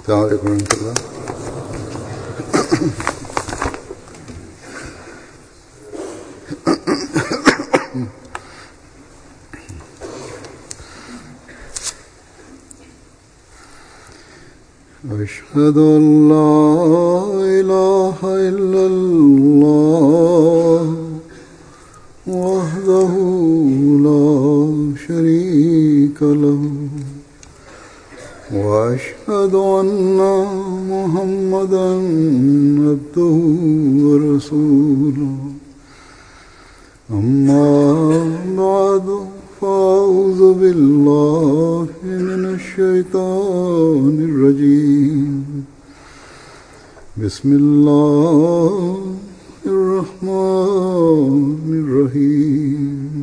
السلام عليكم ورحمة الله أشهد أن لا إله إلا الله وحده لا شريك له وأشهد أن محمدا عبده ورسوله أما بعد فأعوذ بالله من الشيطان الرجيم بسم الله الرحمن الرحيم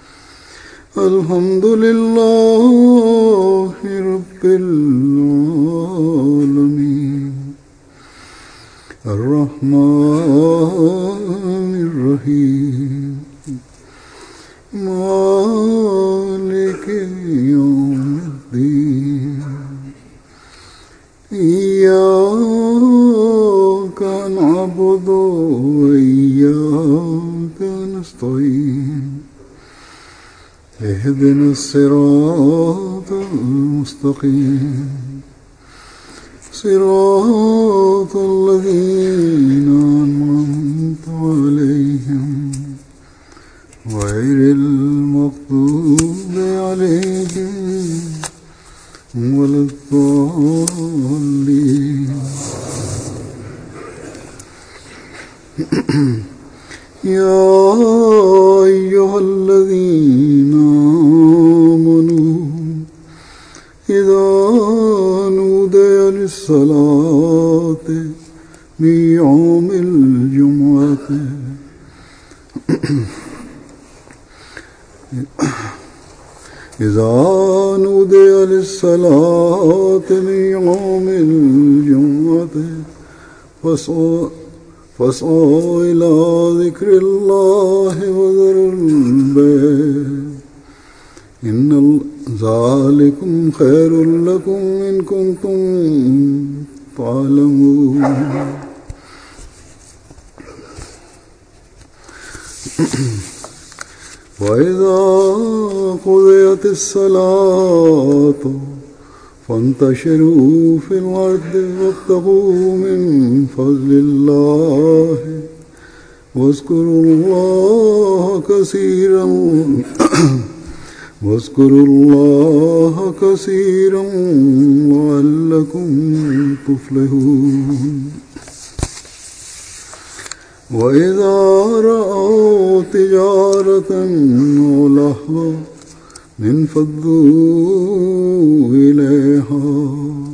الحمد لله رب العالمين الرحمن الرحيم مالك يوم الدين إياك نعبد وإياك نستعين اهدنا الصراط المستقيم صراط الذين أنعمت عليهم غير المغضوب عليهم ولا الضالين يا أيها الذين آمنوا إذا نودي للصلاة من يوم الجمعة إذا نودي للصلاة من يوم الجمعة فاسعوا فاسعوا إلى ذكر الله وذروا البيع إن ذلكم خير لكم إن كنتم تعلمون وإذا قضيت الصلاة فانتشروا في الأرض وابتغوا من فضل الله واذكروا الله كثيرا واذكروا الله كثيرا لعلكم تفلحون وإذا رأوا تجارة أو لهوا انفضوا إليها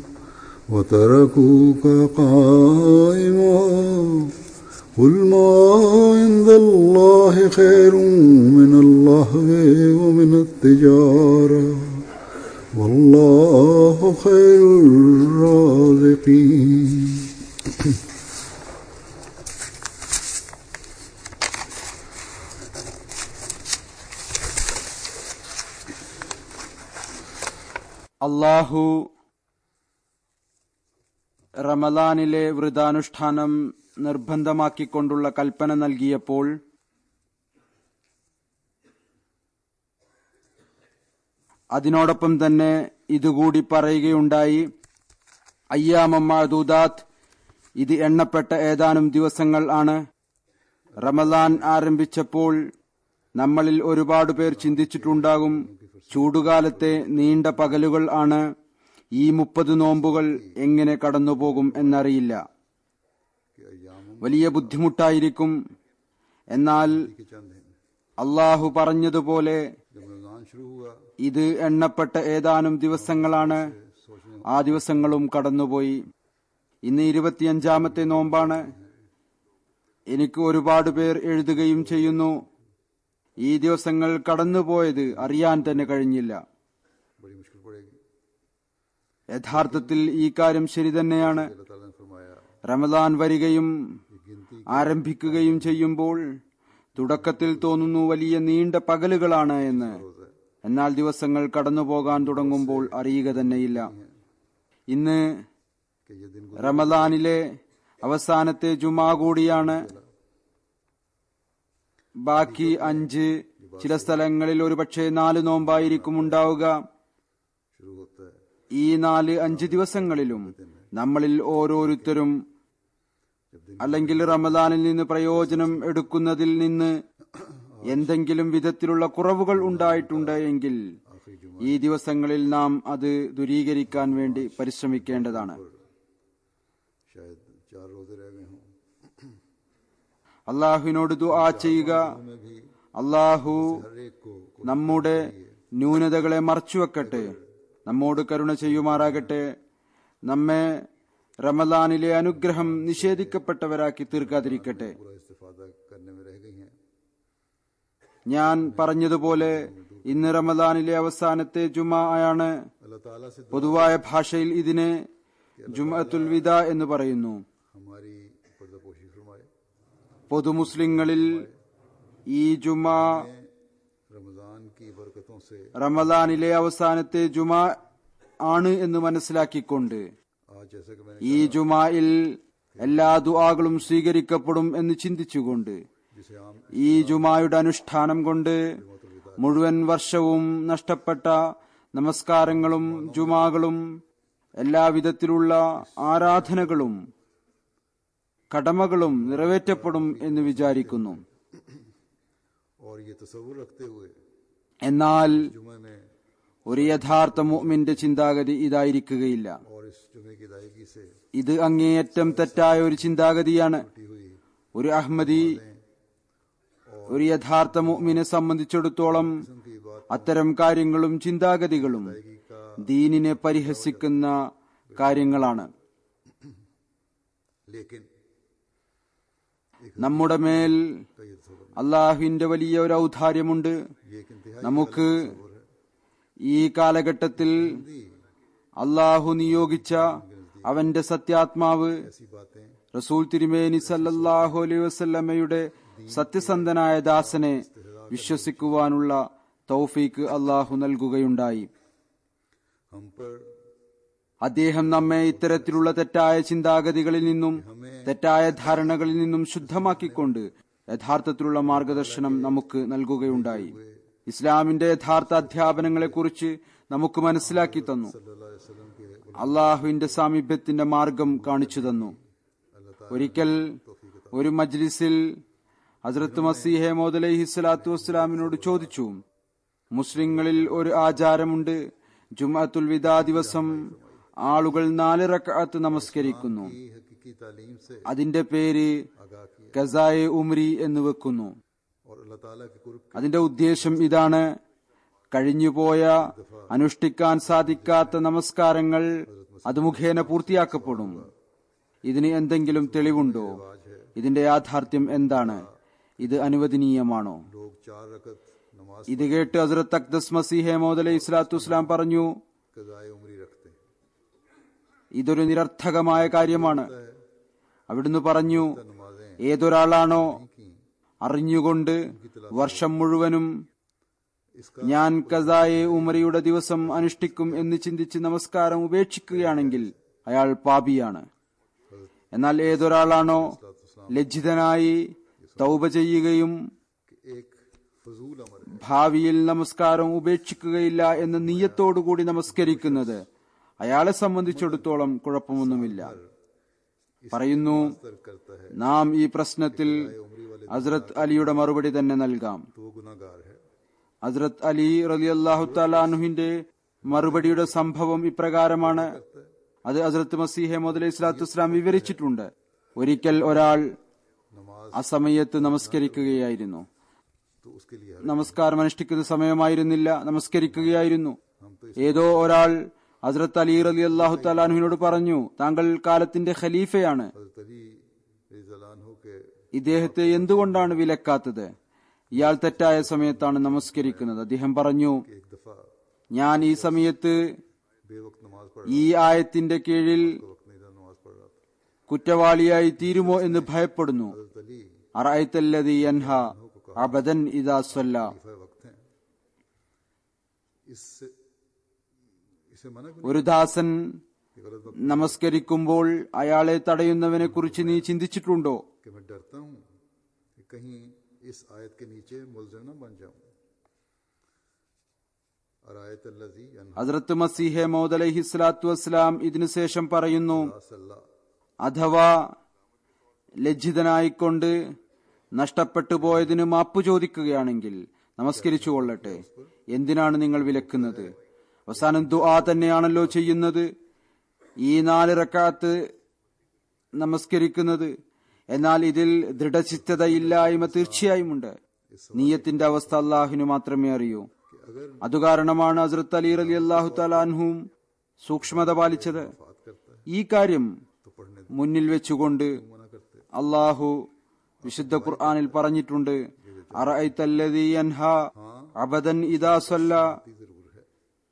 وتركوك قائما قل ما عند الله خير من اللهو ومن التجارة والله خير الرازقين അള്ളാഹു റമദാനിലെ വ്രതാനുഷ്ഠാനം നിർബന്ധമാക്കിക്കൊണ്ടുള്ള കൽപ്പന നൽകിയപ്പോൾ അതിനോടൊപ്പം തന്നെ ഇതുകൂടി പറയുകയുണ്ടായി അയ്യാമദൂദാത്ത് ഇത് എണ്ണപ്പെട്ട ഏതാനും ദിവസങ്ങൾ ആണ് റമദാൻ ആരംഭിച്ചപ്പോൾ നമ്മളിൽ ഒരുപാട് പേർ ചിന്തിച്ചിട്ടുണ്ടാകും ചൂടുകാലത്തെ നീണ്ട പകലുകൾ ആണ് ഈ മുപ്പത് നോമ്പുകൾ എങ്ങനെ കടന്നുപോകും എന്നറിയില്ല വലിയ ബുദ്ധിമുട്ടായിരിക്കും എന്നാൽ അള്ളാഹു പറഞ്ഞതുപോലെ ഇത് എണ്ണപ്പെട്ട ഏതാനും ദിവസങ്ങളാണ് ആ ദിവസങ്ങളും കടന്നുപോയി ഇന്ന് ഇരുപത്തിയഞ്ചാമത്തെ നോമ്പാണ് എനിക്ക് ഒരുപാട് പേർ എഴുതുകയും ചെയ്യുന്നു ഈ ദിവസങ്ങൾ കടന്നുപോയത് അറിയാൻ തന്നെ കഴിഞ്ഞില്ല യഥാർത്ഥത്തിൽ ഈ കാര്യം ശരി തന്നെയാണ് റമദാൻ വരികയും ആരംഭിക്കുകയും ചെയ്യുമ്പോൾ തുടക്കത്തിൽ തോന്നുന്നു വലിയ നീണ്ട പകലുകളാണ് എന്ന് എന്നാൽ ദിവസങ്ങൾ കടന്നുപോകാൻ തുടങ്ങുമ്പോൾ അറിയുക തന്നെയില്ല ഇന്ന് कि ये दिन റമദാനിലെ അവസാനത്തെ ജുമാ കൂടിയാണ് ബാക്കി അഞ്ച് ചില സ്ഥലങ്ങളിൽ ഒരുപക്ഷെ നാല് നോമ്പായിരിക്കും ഉണ്ടാവുക शुरू होता है ഈ നാല് അഞ്ച് ദിവസങ്ങളിലും നമ്മളിൽ ഓരോരുത്തരും അല്ലെങ്കിൽ റമദാനിൽ നിന്ന് പ്രയോജനം എടുക്കുന്നതിൽ നിന്ന് എന്തെങ്കിലും വിധത്തിലുള്ള കുറവുകൾ ഉണ്ടായിട്ടുണ്ട് എങ്കിൽ ഈ ദിവസങ്ങളിൽ നാം അത് ദൂരീകരിക്കാൻ വേണ്ടി പരിശ്രമിക്കേണ്ടതാണ് शायद चार रोजे रह गए हों അള്ളാഹുവിനോട് ദുആ ചെയ്യുക में भी അള്ളാഹു हर एक को നമ്മുടെ ന്യൂനതകളെ മറച്ചുവെക്കട്ടെ നമ്മോട് കരുണ ചെയ്യുമാറാകട്ടെ നമ്മെ റമദാനിലെ അനുഗ്രഹം നിഷേധിക്കപ്പെട്ടവരാക്കി തീർക്കാതിരിക്കട്ടെ पूरा इस्तेफादा करने में रह गई हैं ഞാൻ പറഞ്ഞതുപോലെ ഇന്ന് റമദാനിലെ അവസാനത്തെ ജുമാ ആണ് अल्लाह ताला से दुआ പൊതുവായ ഭാഷയിൽ ഇതിനെ ജുമഅത്തുൽ വിദ എന്ന് പറയുന്നു हमारी पर्दापोशी फरमाए പൊതുമുസ്ലിങ്ങളിൽ ഈ ജുമാ रमजान की बरकतों से റമദാനിലെ അവസാനത്തെ ജുമാ ആണ് എന്ന് മനസ്സിലാക്കിക്കൊണ്ട് आज जैसे कि मैंने ഈ ജുമായിൽ എല്ലാ ദുആകളും സ്വീകരിക്കപ്പെടും എന്ന് ചിന്തിച്ചുകൊണ്ട് जिसे आम ഈ ജുമായുടെ അനുഷ്ഠാനം കൊണ്ട് മുഴുവൻ വർഷവും നഷ്ടപ്പെട്ട നമസ്കാരങ്ങളും ജുമാകളും എല്ലാവിധത്തിലുള്ള ആരാധനകളും കടമകളും നിറവേറ്റപ്പെടും എന്ന് വിചാരിക്കുന്നു और ये तस्वुर रखते हुए എന്നാൽ जुमे में ഒരു യഥാർത്ഥ മുഅ്മിന്റെ ചിന്താഗതി ഇതായിരിക്കുകയില്ല और इस जुमे की अदायगी से ഇത് അങ്ങേയറ്റം തെറ്റായ ഒരു ചിന്താഗതിയാണ് छुट्टी हुई ഒരു അഹമ്മദി ഒരു യഥാർത്ഥ മുഅ്മിനെ സംബന്ധിച്ചിടത്തോളം की बात അത്തരം കാര്യങ്ങളും ചിന്താഗതികളും का ദീനിനെ പരിഹസിക്കുന്ന കാര്യങ്ങളാണ് लेकिन നമ്മുടെ മേൽ का ये तस्वुर അള്ളാഹുവിന്റെ വലിയ ഒരു ഔദാര്യമുണ്ട് ये एक इंतहाई നമുക്ക് तस्वुर है ഈ കാലഘട്ടത്തിൽ അള്ളാഹു നിയോഗിച്ച അവന്റെ സത്യാത്മാവ് ऐसी बातें റസൂൽ തിരുമേനി സല്ലല്ലാഹു അലൈഹി വസല്ലമയുടെ സത്യസന്ധനായ ദാസനെ വിശ്വസിക്കുവാനുള്ള തൗഫീക്ക് അള്ളാഹു നൽകുകയുണ്ടായി हम पर അദ്ദേഹം നമ്മെ ഇത്തരത്തിലുള്ള തെറ്റായ ചിന്താഗതികളിൽ നിന്നും തെറ്റായ ധാരണകളിൽ നിന്നും ശുദ്ധമാക്കിക്കൊണ്ട് യഥാർത്ഥത്തിലുള്ള മാർഗദർശനം നമുക്ക് നൽകുകയുണ്ടായി ഇസ്ലാമിന്റെ യഥാർത്ഥ അധ്യാപനങ്ങളെക്കുറിച്ച് നമുക്ക് മനസ്സിലാക്കി തന്നു सल्लल्लाहु अलैहि वसल्लम के അള്ളാഹുവിന്റെ സാമീപ്യത്തിന്റെ മാർഗം കാണിച്ചു തന്നു अल्लाह ताला ഒരിക്കൽ ഒരു മജ്ലിസിൽ ഹസ്രത്ത് മസീഹെ മോദലൈഹി സ്വലാത്തു വസ്സലാമിനോട് ചോദിച്ചു മുസ്ലിങ്ങളിൽ ഒരു ആചാരമുണ്ട് ജുമാത്തുൽ വിദാ ദിവസം ആളുകൾ നാല് റക്അത്ത് നമസ്കരിക്കുന്നു की हकीकी तालीम से അതിന്റെ പേര് आगाह किया കസായെ ഉംരി എന്ന് വെക്കുന്നു और अल्लाह ताला के कुर्ब അതിന്റെ ഉദ്ദേശം ഇതാണ് കഴിഞ്ഞുപോയ അനുഷ്ഠിക്കാൻ സാധിക്കാത്ത നമസ്കാരങ്ങൾ അത് മുഖേന പൂർത്തിയാക്കപ്പെടും ഇതിന് എന്തെങ്കിലും തെളിവുണ്ടോ ഇതിന്റെ യാഥാർത്ഥ്യം എന്താണ് ഇത് അനുവദനീയമാണോ लोग चार रकत नमाज ഇത് കേട്ട് ഹസ്രത്ത് അക്ദസ് മസീഹെ മോദലൈഹി സ്വലാത്തു വസ്സലാം പറഞ്ഞു कजाए उम्री रखते हैं ഇതൊരു നിരർത്ഥകമായ കാര്യമാണ് അവിടുന്ന് പറഞ്ഞു नमाजें ഏതൊരാളാണോ की അറിഞ്ഞുകൊണ്ട് വർഷം മുഴുവനും इसका ഞാൻ കസായെ ഉമറിയുടെ ദിവസം അനുഷ്ഠിക്കും എന്ന് ചിന്തിച്ച് നമസ്കാരം ഉപേക്ഷിക്കുകയാണെങ്കിൽ അയാൾ പാപിയാണ് എന്നാൽ ഏതൊരാളാണോ ലജ്ജിതനായി തൗബ ചെയ്യുകയും कि एक फजूल अमल है ഭാവിയിൽ നമസ്കാരം ഉപേക്ഷിക്കുകയില്ല എന്ന നീയത്തോടുകൂടി നമസ്കരിക്കുന്നത് അയാളെ സംബന്ധിച്ചിടത്തോളം കുഴപ്പമൊന്നുമില്ല പറയുന്നു असर करता है നാം ഈ പ്രശ്നത്തിൽ ഹസ്രത്ത് അലിയുടെ മറുപടി തന്നെ നൽകാം तो वो गुनाहगार है ഹസ്രത്ത് അലി റലി അള്ളാഹു താലാനുഹിന്റെ മറുപടിയുടെ സംഭവം ഇപ്രകാരമാണ് അത് ഹസ്രത്ത് മസീഹെ മുതലേ ഇസ്ലാത്തു ഇസ്ലാം വിവരിച്ചിട്ടുണ്ട് ഒരിക്കൽ ഒരാൾ नमाज ആ സമയത്ത് നമസ്കരിക്കുകയായിരുന്നു तो उसके लिए നമസ്കാരം അനുഷ്ഠിക്കുന്ന സമയമായിരുന്നില്ല നമസ്കരിക്കുകയായിരുന്നു ഏതോ ഒരാൾ ഹസ്രത്ത് അലി റലി അള്ളാഹു താലാനുഹിനോട് പറഞ്ഞു താങ്കൾ കാലത്തിന്റെ ഖലീഫയാണ് हजरत अली रज़ियल्लाहु के ഇദ്ദേഹത്തെ എന്തുകൊണ്ടാണ് വിലക്കാത്തത് ഇയാൾ തെറ്റായ സമയത്താണ് നമസ്കരിക്കുന്നത് അദ്ദേഹം പറഞ്ഞു एक दफा ഞാൻ ഈ സമയത്ത് बेवक्त नमाज पढ़ ഈ ആയത്തിന്റെ കീഴിൽ वक्त नहीं था नमाज पढ़ रहा था കുറ്റവാളിയായി തീരുമോ എന്ന് ഭയപ്പെടുന്നു हजरत अली അറഅയ്തല്ലദീ യൻഹ അബദൻ ഇദാ സ്വല്ല खलीफा वक्त हैं इससे इसे मना क्यों ഒരു ദാസൻ गलत वक्त നമസ്കരിക്കുമ്പോൾ അയാളെ തടയുന്നവനെ കുറിച്ച് നീ ചിന്തിച്ചിട്ടുണ്ടോ कि मैं डरता हूं कि कहीं इस आयत के नीचे मुलजिम न बन जाऊं और आयत अल्लजी अनहा ഹസ്രത്ത് മസീഹെ മൗദ് അലൈഹി സ്വലാത്തു വസ്സലാം ഇതിനുശേഷം പറയുന്നു सल्ला അഥവാ ലജ്ജിതനായിക്കൊണ്ട് നഷ്ടപ്പെട്ടു പോയതിന് മാപ്പ് ചോദിക്കുകയാണെങ്കിൽ നമസ്കരിച്ചു കൊള്ളട്ടെ എന്തിനാണ് നിങ്ങൾ വിലക്കുന്നത് അവസാനം ദുആ തന്നെയാണല്ലോ ചെയ്യുന്നത് ഈ നാല് റക്കാത്ത് നമസ്കരിക്കുന്നത് എന്നാൽ ഇതിൽ ദൃഢചിത്തതയില്ലായ്മ തീർച്ചയായുമുണ്ട് നീയത്തിന്റെ അവസ്ഥ അള്ളാഹുവിന് മാത്രമേ അറിയൂ कि अगर അതുകാരണമാണ് ഹസ്രത്ത് അലി അലി അള്ളാഹു തലാൻഹും സൂക്ഷ്മത പാലിച്ചത് बात करता है ഈ കാര്യം तो पढ़ने മുന്നിൽ വെച്ചുകൊണ്ട് मना करते അള്ളാഹു വിശുദ്ധ ഖുർആനിൽ പറഞ്ഞിട്ടുണ്ട് അറഅയ്തല്ലദീ യൻഹാ അബദൻ ഇദാ സല്ല ही जरूर है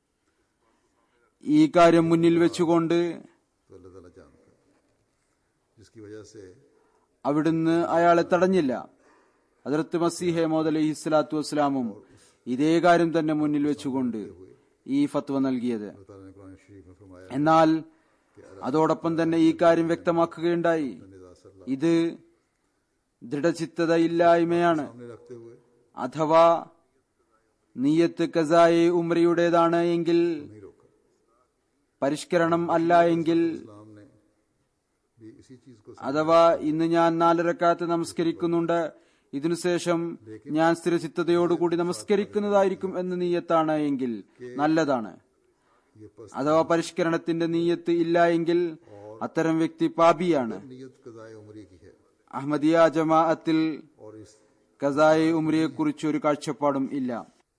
ഈ കാര്യം മുന്നിൽ വെച്ചുകൊണ്ട് तो अल्लाह ताला जानता है जिसकी वजह से അവിടുന്ന് അയാളെ തടഞ്ഞില്ല അതിർത്ത് മസീഹെ മോദ് അലൈഹി സ്വലാത്തു വസ്സലാമും ഇതേ കാര്യം തന്നെ മുന്നിൽ വെച്ചുകൊണ്ട് ഈ ഫത്വ നൽകിയത് अल्लाह ताला ने कुरान शरीफ में फरमाया എന്നാൽ അതോടൊപ്പം തന്നെ ഈ കാര്യം വ്യക്തമാക്കുകയുണ്ടായി निदा सल्ला ഇത് ദൃഢചിത്തതയില്ലായ്മയാണ് सामने रखते हुए അഥവാ നീയത്ത് കസായി ഉമ്രയുടേതാണ് എങ്കിൽ नहीं रोका പരിഷ്കരണം അല്ല എങ്കിൽ इस्लाम ने भी इसी चीज को അഥവാ ഇന്ന് ഞാൻ നാലരക്കാത്ത് നമസ്കരിക്കുന്നുണ്ട് ഇതിനുശേഷം ഞാൻ സ്ഥിരചിത്തതയോടുകൂടി നമസ്കരിക്കുന്നതായിരിക്കും എന്ന നീയത്താണ് എങ്കിൽ നല്ലതാണ് ये पस അഥവാ പരിഷ്കരണത്തിന്റെ നീയത്ത് ഇല്ല എങ്കിൽ അത്തരം വ്യക്തി പാപിയാണ് नियत कजाए उमरी की है അഹമ്മദിയ ജമാഅത്തിൽ और इस കസായി ഉമ്രയെക്കുറിച്ച് ഒരു കാഴ്ചപ്പാടും ഇല്ല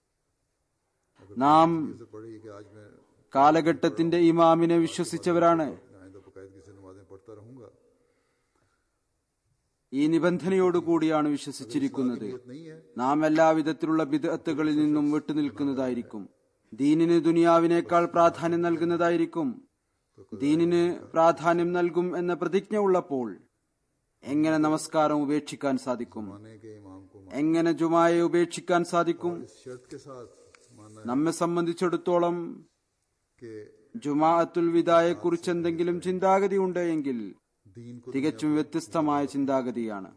നാം से पढ़ी कि आज मैं കാലഘട്ടത്തിന്റെ ഇമാമിനെ വിശ്വസിച്ചവരാണ് आइंदा बाकायदगी से नमाजें पढ़ता रहूंगा ഈ നിബന്ധനയോടുകൂടിയാണ് വിശ്വസിച്ചിരിക്കുന്നത് नियत नहीं है നാം എല്ലാവിധത്തിലുള്ള ബിദഅത്തുകളിൽ നിന്നും വിട്ടുനിൽക്കുന്നതായിരിക്കും ദീനിന് ദുനിയാവിനേക്കാൾ പ്രാധാന്യം നൽകുന്നതായിരിക്കും ദീനിന് പ്രാധാന്യം നൽകും എന്ന പ്രതിജ്ഞ ഉള്ളപ്പോൾ എങ്ങനെ നമസ്കാരം ഉപേക്ഷിക്കാൻ സാധിക്കും माने के इमाम को मान- എങ്ങനെ ജുമായെ ഉപേക്ഷിക്കാൻ സാധിക്കും इस शर्त के साथ मानना നമ്മെ സംബന്ധിച്ചിടത്തോളം कि ജുമാഅത്തുൽ വിദായെ കുറിച്ച് എന്തെങ്കിലും ചിന്താഗതി ഉണ്ട് എങ്കിൽ दीन को തികച്ചും വ്യത്യസ്തമായ ചിന്താഗതിയാണ്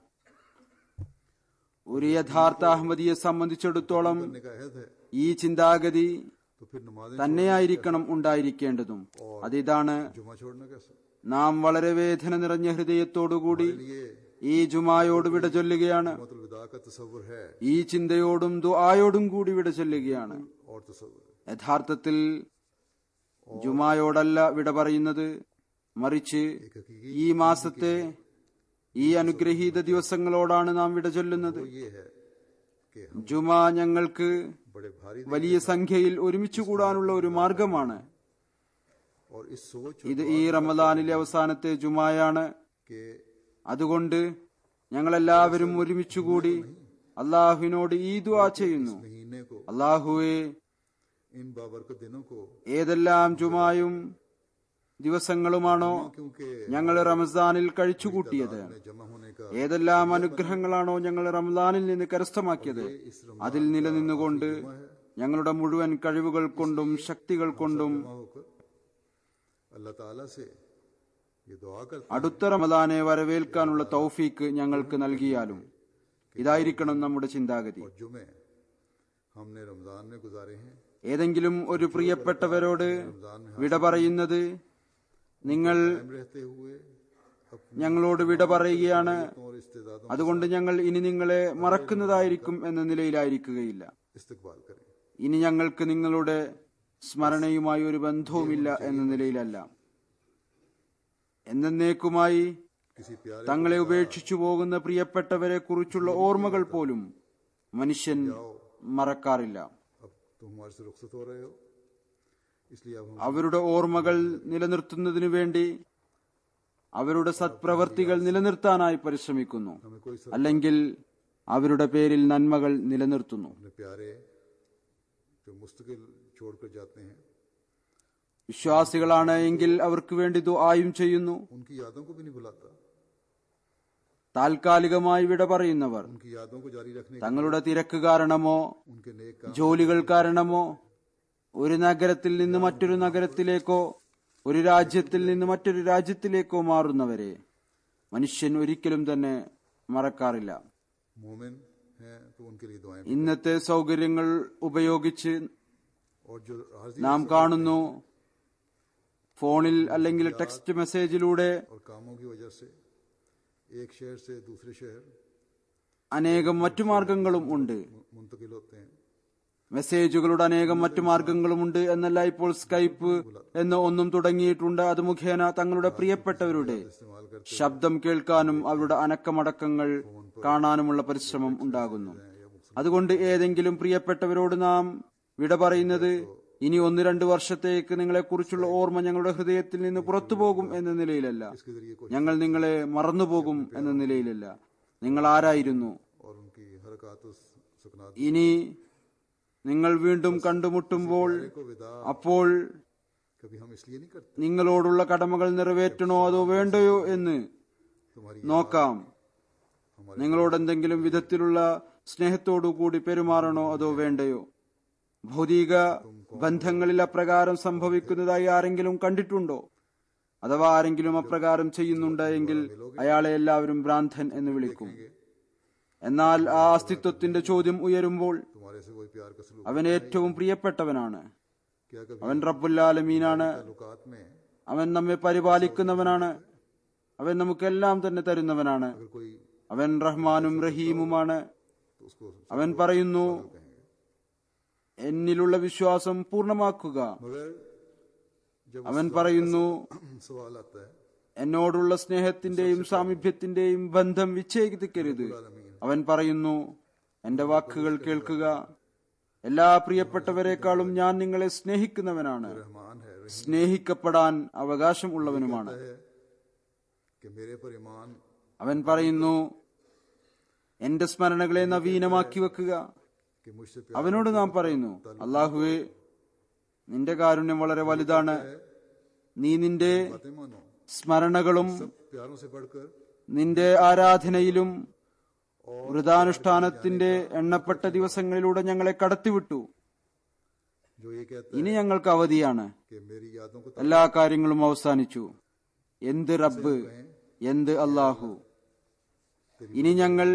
ഒരു യഥാർത്ഥ അഹമ്മദിയെ സംബന്ധിച്ചിടത്തോളം करने का अहद है ഈ ചിന്താഗതി तो फिर नमाजें തന്നെയായിരിക്കണം ഉണ്ടായിരിക്കേണ്ടതും അതിതാണ് जुमा छोड़ना कैसे നാം വളരെ വേദന നിറഞ്ഞ ഹൃദയത്തോടുകൂടി ये ഈ ജുമായോട് വിട ചൊല്ലുകയാണ് मतलब विदा का तस्वुर है ഈ ചിന്തയോടും ദുആയോടും കൂടി വിട ചൊല്ലുകയാണ് और तस्वुर യഥാർത്ഥത്തിൽ ജുമായോടല്ല വിട പറയുന്നത് മറിച്ച് ഈ മാസത്തെ ഈ അനുഗ്രഹീത ദിവസങ്ങളോടാണ് നാം വിട ചൊല്ലുന്നത് ये है कि हम ജുമാ ഞങ്ങൾക്ക് बड़े भारी വലിയ സംഖ്യയിൽ ഒരുമിച്ച് കൂടാനുള്ള ഒരു മാർഗമാണ് और इस सोच ഇത് ഈ റമദാനിലെ അവസാനത്തെ ജുമായാണ് के അതുകൊണ്ട് ഞങ്ങളെല്ലാവരും ഒരുമിച്ചുകൂടി അള്ളാഹുവിനോട് ഈ ദുആ ചെയ്യുന്നു महीने को അള്ളാഹുവെ इन बाबरकत दिनों को ഏതെല്ലാം ജുമായും ദിവസങ്ങളുമാണോ क्योंकि ഞങ്ങൾ റമസാനിൽ കഴിച്ചുകൂട്ടിയത് में जमा होने का ഏതെല്ലാം അനുഗ്രഹങ്ങളാണോ ഞങ്ങൾ റമദാനിൽ നിന്ന് കരസ്ഥമാക്കിയത് അതിൽ നിലനിന്നുകൊണ്ട് ഞങ്ങളുടെ മുഴുവൻ കഴിവുകൾ കൊണ്ടും ശക്തികൾ കൊണ്ടും जमा होकर अल्लाह ताला से ये दुआ करते അടുത്ത റമദാനെ വരവേൽക്കാനുള്ള തൗഫീക്ക് ഞങ്ങൾക്ക് നൽകിയാലും ഇതായിരിക്കണം നമ്മുടെ ചിന്താഗതി और जुमे हमने रमजान में गुजारे हैं ഏതെങ്കിലും ഒരു പ്രിയപ്പെട്ടവരോട് വിട പറയുന്നത് നിങ്ങൾ कायम रहते हुए अपने ഞങ്ങളോട് വിട പറയുകയാണ് और इस्तेदादों അതുകൊണ്ട് ഞങ്ങൾ ഇനി നിങ്ങളെ മറക്കുന്നതായിരിക്കും എന്ന നിലയിലായിരിക്കുകയില്ല इस्तकबाल करें ഇനി ഞങ്ങൾക്ക് നിങ്ങളുടെ സ്മരണയുമായി ഒരു ബന്ധവുമില്ല എന്ന നിലയിലല്ല എന്നേക്കുമായി किसी प्यारे തങ്ങളെ ഉപേക്ഷിച്ചു പോകുന്ന പ്രിയപ്പെട്ടവരെ കുറിച്ചുള്ള ഓർമ്മകൾ പോലും മനുഷ്യൻ മറക്കാറില്ല अब तुम हमारे से रुखसत हो रहे हो इसलिए अब हम അവരുടെ ഓർമ്മകൾ നിലനിർത്തുന്നതിനു വേണ്ടി അവരുടെ സത്പ്രവർത്തികൾ നിലനിർത്താനായി പരിശ്രമിക്കുന്നു हमें कोई सब അല്ലെങ്കിൽ അവരുടെ പേരിൽ നന്മകൾ നിലനിർത്തുന്നു अपने प्यारे जो मुस्तकिल छोड़कर जाते हैं വിശ്വാസികളാണ് എങ്കിൽ അവർക്ക് വേണ്ടി ദുആയും ചെയ്യുന്നു उनकी यादों को भी नहीं भुलाता താൽക്കാലികമായി വിട പറയുന്നവർ उनकी यादों को जारी रखने के തങ്ങളുടെ തിരക്ക് കാരണമോ उनके नेक काम ജോലികൾ കാരണമോ ഒരു നഗരത്തിൽ നിന്ന് മറ്റൊരു നഗരത്തിലേക്കോ ഒരു രാജ്യത്തിൽ നിന്ന് മറ്റൊരു രാജ്യത്തിലേക്കോ മാറുന്നവരെ മനുഷ്യൻ ഒരിക്കലും തന്നെ മറക്കാറില്ല मोमिन हैं तो उनके लिए दुआएं ഇന്നത്തെ സൗകര്യങ്ങൾ ഉപയോഗിച്ച് और जो हाजिर നാം കാണുന്നു ഫോണിൽ അല്ലെങ്കിൽ ടെക്സ്റ്റ് മെസ്സേജിലൂടെ और कामों की वजह से एक शहर से दूसरे शहर അനേകം മറ്റു മാർഗങ്ങളും ഉണ്ട് मु- मुंतकिल होते हैं മെസ്സേജുകളുടെ അനേകം മറ്റു മാർഗങ്ങളുമുണ്ട് എന്നല്ല ഇപ്പോൾ സ്കൈപ്പ് എന്ന് ഒന്നും തുടങ്ങിയിട്ടുണ്ട് അത് മുഖേന തങ്ങളുടെ പ്രിയപ്പെട്ടവരുടെ इस्तेमाल करते ശബ്ദം കേൾക്കാനും അവരുടെ അനക്കമടക്കങ്ങൾ കാണാനുമുള്ള പരിശ്രമം ഉണ്ടാകുന്നു അതുകൊണ്ട് ഏതെങ്കിലും പ്രിയപ്പെട്ടവരോട് നാം വിട പറയുന്നത് ഇനി ഒന്ന് രണ്ട് വർഷത്തേക്ക് നിങ്ങളെക്കുറിച്ചുള്ള ഓർമ്മ ഞങ്ങളുടെ ഹൃദയത്തിൽ നിന്ന് പുറത്തു പോകും എന്ന നിലയിലല്ല इसके जरिए कुछ ഞങ്ങൾ നിങ്ങളെ മറന്നുപോകും എന്ന നിലയിലല്ല നിങ്ങൾ ആരായിരുന്നു और उनकी हरकत सुकनात ഇനി നിങ്ങൾ വീണ്ടും കണ്ടുമുട്ടുമ്പോൾ को विदा അപ്പോൾ कभी हम इसलिए नहीं करते നിങ്ങളോടുള്ള കടമകൾ നിറവേറ്റണോ അതോ വേണ്ടയോ എന്ന് तुम्हारी നോക്കാം നിങ്ങളോട് എന്തെങ്കിലും വിധത്തിലുള്ള സ്നേഹത്തോടു കൂടി പെരുമാറണോ അതോ വേണ്ടയോ ഭൗതിക ബന്ധങ്ങളിൽ അപ്രകാരം സംഭവിക്കുന്നതായി ആരെങ്കിലും കണ്ടിട്ടുണ്ടോ അഥവാ ആരെങ്കിലും അപ്രകാരം ചെയ്യുന്നുണ്ട് എങ്കിൽ അയാളെ എല്ലാവരും ഭ്രാന്തൻ എന്ന് വിളിക്കും എന്നാൽ ആ അസ്തിത്വത്തിന്റെ ചോദ്യം ഉയരുമ്പോൾ तुम्हारे से कोई प्यार का सलूक അവൻ ഏറ്റവും പ്രിയപ്പെട്ടവനാണ് क्या कभी അവൻ റബ്ബുല്ലാലമീനാണ് ताल्लुकात में അവൻ നമ്മെ പരിപാലിക്കുന്നവനാണ് അവൻ നമുക്കെല്ലാം തന്നെ തരുന്നവനാണ് अगर कोई അവൻ റഹ്മാനും റഹീമുമാണ് तो उसको അവൻ പറയുന്നു कहेंगे എന്നിലുള്ള വിശ്വാസം പൂർണ്ണമാക്കുക मगर जब അവൻ പറയുന്നു सवाल आता है എന്നോടുള്ള സ്നേഹത്തിന്റെയും സാമീപ്യത്തിന്റെയും ബന്ധം വിച്ഛേദിക്കരുത് അവൻ പറയുന്നു എന്റെ വാക്കുകൾ കേൾക്കുക എല്ലാ പ്രിയപ്പെട്ടവരെക്കാളും ഞാൻ നിങ്ങളെ സ്നേഹിക്കുന്നവനാണ് रहमान है रहीम സ്നേഹിക്കപ്പെടാൻ അവകാശം ഉള്ളവനുമാണ് है कि मेरे पर ईमान അവൻ പറയുന്നു എന്റെ സ്മരണകളെ നവീനമാക്കി വെക്കുക कि मुझसे प्यार അവനോട് നാം പറയുന്നു അള്ളാഹുവെ നിന്റെ കാരുണ്യം വളരെ വലുതാണ് നീ നിന്റെ बातें मानो സ്മരണകളും प्यारों से बढ़कर നിന്റെ ആരാധനയിലും വൃതാനുഷ്ഠാനത്തിന്റെ എണ്ണപ്പെട്ട ദിവസങ്ങളിലൂടെ ഞങ്ങളെ കടത്തിവിട്ടു जो ये कहता ഇനി ഞങ്ങൾക്ക് അവധിയാണ് है कि मेरी यादों को എല്ലാ കാര്യങ്ങളും അവസാനിച്ചു എന്ത് റബ്ബ് എന്ത് അള്ളാഹു ഇനി ഞങ്ങൾ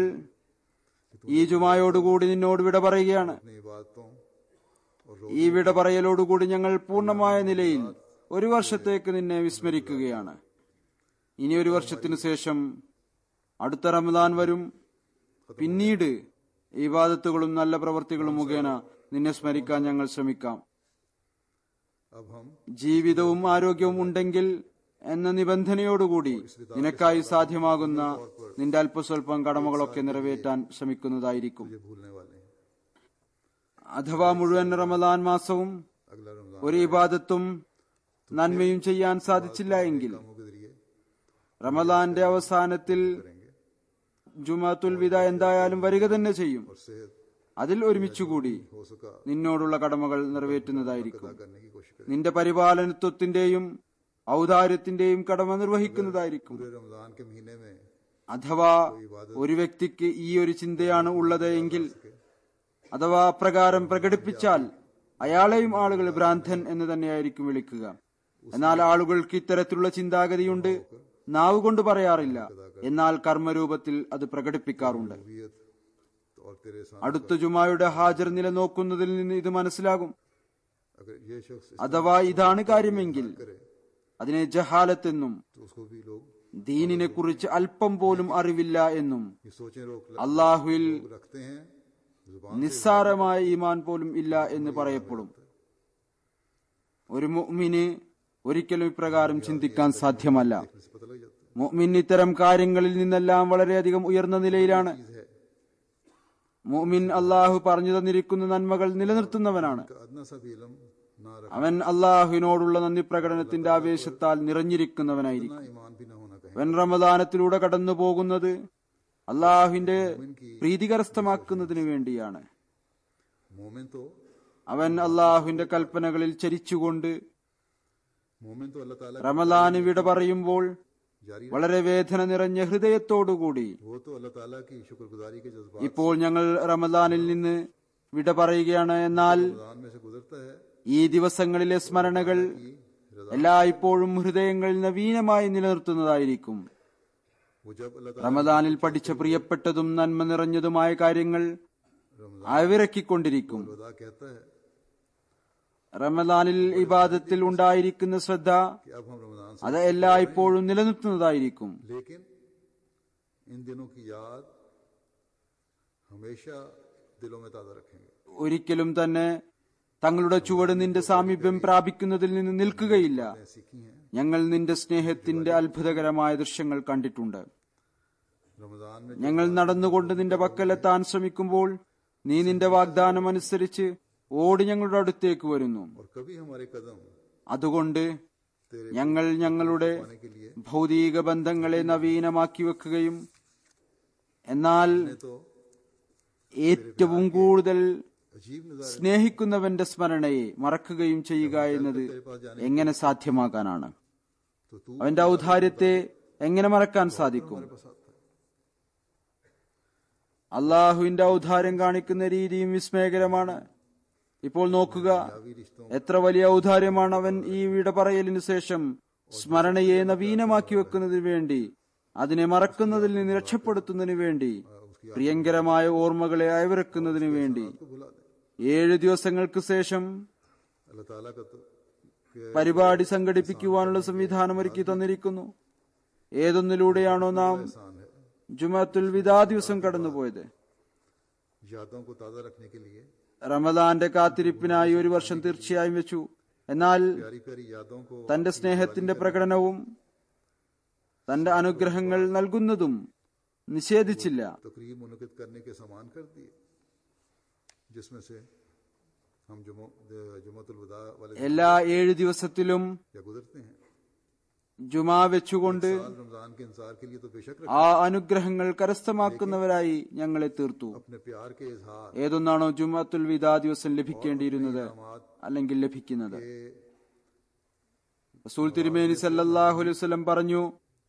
ഈ ജുമായോടുകൂടി നിന്നോട് വിട പറയുകയാണ് अपनी इबादतों और ഈ വിട പറയലോടുകൂടി ഞങ്ങൾ പൂർണ്ണമായ നിലയിൽ ഒരു വർഷത്തേക്ക് നിന്നെ വിസ്മരിക്കുകയാണ് ഇനി ഒരു വർഷത്തിനു ശേഷം അടുത്ത റമദാൻ വരും പിന്നീട് ഇബാദത്തുകളും നല്ല പ്രവർത്തികളും മുഖേന നിന്നെ സ്മരിക്കാൻ ഞങ്ങൾ ശ്രമിക്കാം अब हम ജീവിതവും ആരോഗ്യവും ഉണ്ടെങ്കിൽ എന്ന നിബന്ധനയോടുകൂടി നിനക്കായി സാധ്യമാകുന്ന നിന്റെ അല്പസ്വല്പം കടമകളൊക്കെ നിറവേറ്റാൻ ശ്രമിക്കുന്നതായിരിക്കും ये भूलने वाले हैं അഥവാ മുഴുവൻ റമദാൻ മാസവും अगला रमजान ഒരു ഇബാദത്തും നന്മയും ചെയ്യാൻ സാധിച്ചില്ല എങ്കിൽ कामों के जरिए റമദാന്റെ അവസാനത്തിൽ करेंगे ജുമാത്തുൽ വിദ എന്തായാലും വരിക തന്നെ ചെയ്യും और सेहत അതിൽ ഒരുമിച്ചുകൂടി हो सका നിന്നോടുള്ള കടമകൾ നിറവേറ്റുന്നതായിരിക്കും अदा करने की कोशिश करें നിന്റെ പരിപാലനത്വത്തിന്റെയും ഔദാര്യത്തിന്റെയും കടമ നിർവഹിക്കുന്നതായിരിക്കും पूरे रमजान के महीने में അഥവാ ഒരു വ്യക്തിക്ക് ഈ ഒരു ചിന്തയാണ് ഉള്ളത് എങ്കിൽ അഥവാ അപ്രകാരം പ്രകടിപ്പിച്ചാൽ അയാളെയും ആളുകൾ ഭ്രാന്തൻ എന്ന് തന്നെയായിരിക്കും വിളിക്കുക എന്നാൽ ആളുകൾക്ക് ഇത്തരത്തിലുള്ള ചിന്താഗതിയുണ്ട് നാവ് കൊണ്ട് പറയാറില്ല എന്നാൽ കർമ്മരൂപത്തിൽ അത് പ്രകടിപ്പിക്കാറുണ്ട് हुवियत और तेरे साथ അടുത്ത ജുമായുടെ ഹാജർ നില നോക്കുന്നതിൽ നിന്ന് ഇത് മനസ്സിലാകും अगर ये शख्स इस അഥവാ इതാണ് കാര്യമെങ്കിൽ करे അതിനെ ജഹാലത്തെന്നും तो उसको भी लोग ദീനിനെ കുറിച്ച് അല്പം പോലും അറിവില്ല എന്നും ये सोचें रोक അള്ളാഹുവിൽ रखते हैं जुबान നിസ്സാരമായ ഈമാൻ പോലും ഇല്ല എന്ന് പറയപ്പെടും ഒരു മുഅ്മിന് ഒരിക്കലും ഇപ്രകാരം ചിന്തിക്കാൻ സാധ്യമല്ല से पता लग जाता മുഅ്മിൻ ഇത്തരം കാര്യങ്ങളിൽ നിന്നെല്ലാം വളരെയധികം ഉയർന്ന നിലയിലാണ് है है മുഅ്മിൻ അള്ളാഹു പറഞ്ഞു തന്നിരിക്കുന്ന നന്മകൾ നിലനിർത്തുന്നവനാണ് का अदना सा भी इलम ना रखना അവൻ അള്ളാഹുവിനോടുള്ള നന്ദി പ്രകടനത്തിന്റെ ആവേശത്താൽ നിറഞ്ഞിരിക്കുന്നവനായിരിക്കും ईमान भी ना होना कहें അവൻ റമദാനത്തിലൂടെ കടന്നു പോകുന്നത് അള്ളാഹുവിന്റെ പ്രീതി കരസ്ഥമാക്കുന്നതിന് വേണ്ടിയാണ് मोमिन तो അവൻ അള്ളാഹുവിന്റെ കൽപ്പനകളിൽ ചരിച്ചുകൊണ്ട് मोमिन तो अल्लाह ताला റമദാന് വിട പറയുമ്പോൾ जारी വളരെ വേദന നിറഞ്ഞ ഹൃദയത്തോടുകൂടി वो तो अल्लाह ताला की शुक्रगुजारी के जज्बात ഇപ്പോൾ ഞങ്ങൾ റമദാനിൽ നിന്ന് വിട പറയുകയാണ് എന്നാൽ रमजान में से गुजरता है ഈ ദിവസങ്ങളിലെ സ്മരണകൾ कि रजा എല്ലായ്പ്പോഴും ഹൃദയങ്ങളിൽ നവീനമായി നിലനിർത്തുന്നതായിരിക്കും वो जब अल्लाह ताला റമദാനിൽ പഠിച്ച പ്രിയപ്പെട്ടതും നന്മ നിറഞ്ഞതുമായ കാര്യങ്ങൾ അവിറക്കിക്കൊണ്ടിരിക്കും खुदा कहता है റമദാനിൽ ഇബാദത്തിൽ ഉണ്ടായിരിക്കുന്ന ശ്രദ്ധ कि अब हम रमजान से അത് എല്ലായ്പ്പോഴും നിലനിർത്തുന്നതായിരിക്കും लेकिन इन दिनों की याद हमेशा दिलों में ताज़ा रखेंगे ഒരിക്കലും തന്നെ തങ്ങളുടെ ചുവട് നിന്റെ സാമീപ്യം പ്രാപിക്കുന്നതിൽ നിന്ന് നിൽക്കുകയില്ല ने सीखी हैं ഞങ്ങൾ നിന്റെ സ്നേഹത്തിന്റെ അത്ഭുതകരമായ ദൃശ്യങ്ങൾ കണ്ടിട്ടുണ്ട് रमजान में ഞങ്ങൾ നടന്നുകൊണ്ട് നിന്റെ പക്കലെത്താൻ ശ്രമിക്കുമ്പോൾ നീ നിന്റെ വാഗ്ദാനം അനുസരിച്ച് ഓടി ഞങ്ങളുടെ അടുത്തേക്ക് വരുന്നു और कभी हमारे कदम അതുകൊണ്ട് तेरे ഞങ്ങൾ ഞങ്ങളുടെ पाने के लिए ഭൗതിക ബന്ധങ്ങളെ നവീനമാക്കി വെക്കുകയും എന്നാൽ ने तो ഏറ്റവും കൂടുതൽ अजीब नजारे സ്നേഹിക്കുന്നവന്റെ സ്മരണയെ മറക്കുകയും ചെയ്യുക എന്നത് तेरे पास जाने എങ്ങനെ സാധ്യമാകാനാണ് तो तू അവന്റെ ഔദാര്യത്തെ എങ്ങനെ മറക്കാൻ സാധിക്കും बस आता है അള്ളാഹുവിന്റെ ഔദാര്യം കാണിക്കുന്ന രീതിയും വിസ്മയകരമാണ് ഇപ്പോൾ നോക്കുക अभी रिश्तों എത്ര വലിയ ഔദാര്യമാണ് അവൻ ഈ വിട പറയലിനു ശേഷം സ്മരണയെ നവീനമാക്കി വെക്കുന്നതിന് വേണ്ടി അതിനെ മറക്കുന്നതിൽ നിന്ന് രക്ഷപ്പെടുത്തുന്നതിന് വേണ്ടി പ്രിയങ്കരമായ ഓർമ്മകളെ അയവിറക്കുന്നതിന് വേണ്ടി को भुला दे ഏഴ് ദിവസങ്ങൾക്ക് ശേഷം अल्लाह ताला का तो के പരിപാടി സംഘടിപ്പിക്കുവാനുള്ള സംവിധാനം ഒരുക്കി തന്നിരിക്കുന്നു ഏതൊന്നിലൂടെയാണോ നാം एहसान है ജുമാത്തുൽ വിദാ ദിവസം കടന്നുപോയത് यादों को ताज़ा रखने के लिए റമദാന്റെ കാത്തിരിപ്പിനായി ഒരു വർഷം തീർച്ചയായും വെച്ചു എന്നാൽ प्यारी प्यारी यादों को തന്റെ സ്നേഹത്തിന്റെ പ്രകടനവും തന്റെ അനുഗ്രഹങ്ങൾ നൽകുന്നതും നിഷേധിച്ചില്ല तकरीब मुनद करने के समान कर दिए जिसमें से हम जुमो जुमतुल वदा वाले എല്ലാ ഏഴ് ദിവസത്തിലും या गुजरते हैं ജുമാ വെച്ചുകൊണ്ട് साल रमजान के इंतजार के लिए तो बेशक रख ആ അനുഗ്രഹങ്ങൾ കരസ്ഥമാക്കുന്നവരായി ഞങ്ങളെ തീർത്തു अपने प्यार के इजहार ഏതൊന്നാണോ ജുമാത്തുൽ വിദാ ദിവസം ലഭിക്കേണ്ടിയിരുന്നത് इनामात അല്ലെങ്കിൽ ലഭിക്കുന്നത് के റസൂൽ തിരുമേനി സല്ലല്ലാഹു അലൈഹി വസല്ലം പറഞ്ഞു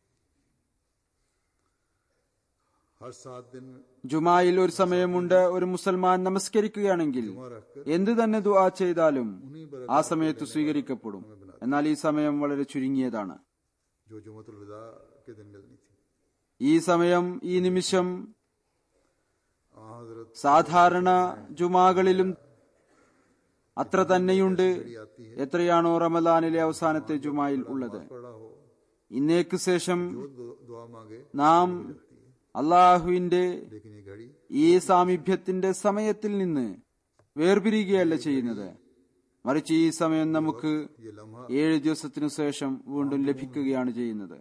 हर सात दिन ജുമായിൽ ഒരു സമയമുണ്ട് ഒരു മുസൽമാൻ നമസ്കരിക്കുകയാണെങ്കിൽ എന്ത് തന്നെ ദുആ ചെയ്താലും ആ സമയത്ത് സ്വീകരിക്കപ്പെടും എന്നാൽ ഈ സമയം വളരെ ചുരുങ്ങിയതാണ് जो जुमतुल वदा के दिन मिलनी थी ഈ സമയം ഈ നിമിഷം आ हजरत സാധാരണ ജുമാകളിലും അത്ര തന്നെയുണ്ട് എത്രയാണോ റമദാനിലെ അവസാനത്തെ ജുമായിൽ ഉള്ളത് पड़ा हो ഇന്നേക്ക് ശേഷം जो दु- दुआ मांगे നാം അള്ളാഹുവിന്റെ लेकिन ये घड़ी ഈ സാമീപ്യത്തിന്റെ സമയത്തിൽ നിന്ന് വേർപിരിയുകയല്ല ചെയ്യുന്നത് മറിച്ച് ഈ സമയം നമുക്ക് ये लम्हा ഏഴ് ദിവസത്തിനു ശേഷം വീണ്ടും ലഭിക്കുകയാണ് ചെയ്യുന്നത്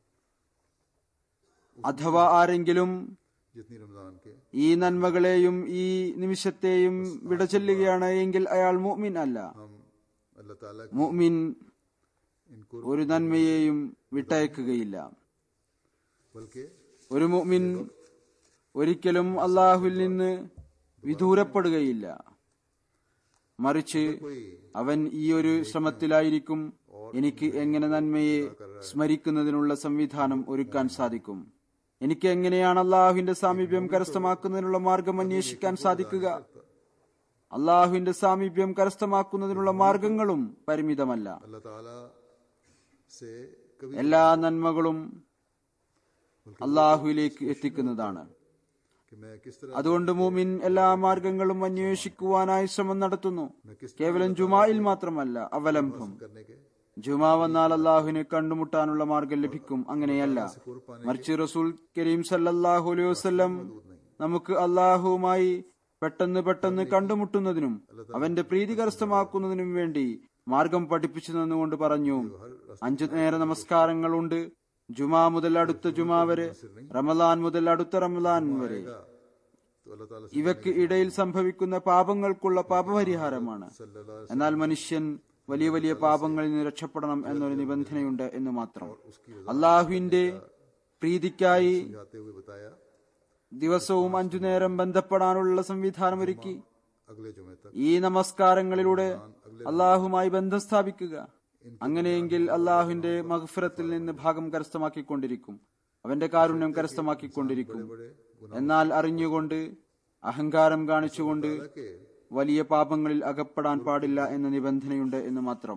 അഥവാ ആരെങ്കിലും जितनी रमजान के ഈ നന്മകളെയും ഈ നിമിഷത്തെയും വിടചൊല്ലുകയാണ് എങ്കിൽ അയാൾ മുഅ്മിൻ അല്ല हम अल्लाह ताला की മുഅ്മിൻ इनको ഒരു നന്മയെയും വിട്ടയക്കുകയില്ല बल्कि ഒരു മുഅ്മിൻ ഒരിക്കലും അള്ളാഹുവിൽ നിന്ന് വിദൂരപ്പെടുകയില്ല മറിച്ച് कोई അവൻ ഈ ഒരു ശ്രമത്തിലായിരിക്കും എനിക്ക് എങ്ങനെ നന്മയെ സ്മരിക്കുന്നതിനുള്ള സംവിധാനം ഒരുക്കാൻ സാധിക്കും എനിക്ക് എങ്ങനെയാണ് അള്ളാഹുവിന്റെ സാമീപ്യം കരസ്ഥമാക്കുന്നതിനുള്ള മാർഗം അന്വേഷിക്കാൻ സാധിക്കുക അള്ളാഹുവിന്റെ സാമീപ്യം കരസ്ഥമാക്കുന്നതിനുള്ള മാർഗങ്ങളും പരിമിതമല്ല अल्लाह ताला से कभी എല്ലാ നന്മകളും അള്ളാഹുവിലേക്ക് എത്തിക്കുന്നതാണ് कि मैं किस तरह അതുകൊണ്ട് മൂമിൻ എല്ലാ മാർഗങ്ങളും അന്വേഷിക്കുവാനായി ശ്രമം നടത്തുന്നു കേവലം ജുമായിൽ മാത്രമല്ല അവലംബം करने के ജുമാ വന്നാൽ അള്ളാഹുവിനെ കണ്ടുമുട്ടാനുള്ള മാർഗം ലഭിക്കും അങ്ങനെയല്ല മറിച്ച് റസൂൽ കരീം സല്ലല്ലാഹു അലൈഹി വസല്ലം നമുക്ക് അള്ളാഹുവുമായി പെട്ടെന്ന് പെട്ടെന്ന് കണ്ടുമുട്ടുന്നതിനും അവന്റെ പ്രീതി കരസ്ഥമാക്കുന്നതിനും വേണ്ടി മാർഗം പഠിപ്പിച്ചു തന്നുകൊണ്ട് പറഞ്ഞു അഞ്ചു നേര നമസ്കാരങ്ങളുണ്ട് ജുമാ മുതൽ അടുത്ത ജുമാ വരെ റമലാൻ മുതൽ അടുത്ത റമലാൻ വരെ तो अल्लाह ताला ഇവയ്ക്ക് ഇടയിൽ സംഭവിക്കുന്ന പാപങ്ങൾക്കുള്ള പാപപരിഹാരമാണ് सल्लल्लाहु എന്നാൽ മനുഷ്യൻ വലിയ വലിയ പാപങ്ങളിൽ നിന്ന് രക്ഷപ്പെടണം എന്നൊരു നിബന്ധനയുണ്ട് എന്ന് മാത്രം അള്ളാഹുവിന്റെ പ്രീതിക്കായി जाते हुए बताया ദിവസവും അഞ്ചു നേരം ബന്ധപ്പെടാനുള്ള സംവിധാനം ഒരുക്കി अगले जुमे तक ഈ നമസ്കാരങ്ങളിലൂടെ അള്ളാഹുമായി ബന്ധം സ്ഥാപിക്കുക അങ്ങനെയെങ്കിൽ അള്ളാഹുവിന്റെ മഹഫിറത്തിൽ നിന്ന് ഭാഗം കരസ്ഥമാക്കിക്കൊണ്ടിരിക്കും അവന്റെ കാരുണ്യം കരസ്ഥമാക്കിക്കൊണ്ടിരിക്കും എന്നാൽ അറിഞ്ഞുകൊണ്ട് അഹങ്കാരം കാണിച്ചുകൊണ്ട് के വലിയ പാപങ്ങളിൽ അകപ്പെടാൻ പാടില്ല എന്ന നിബന്ധനയുണ്ട് എന്ന് മാത്രം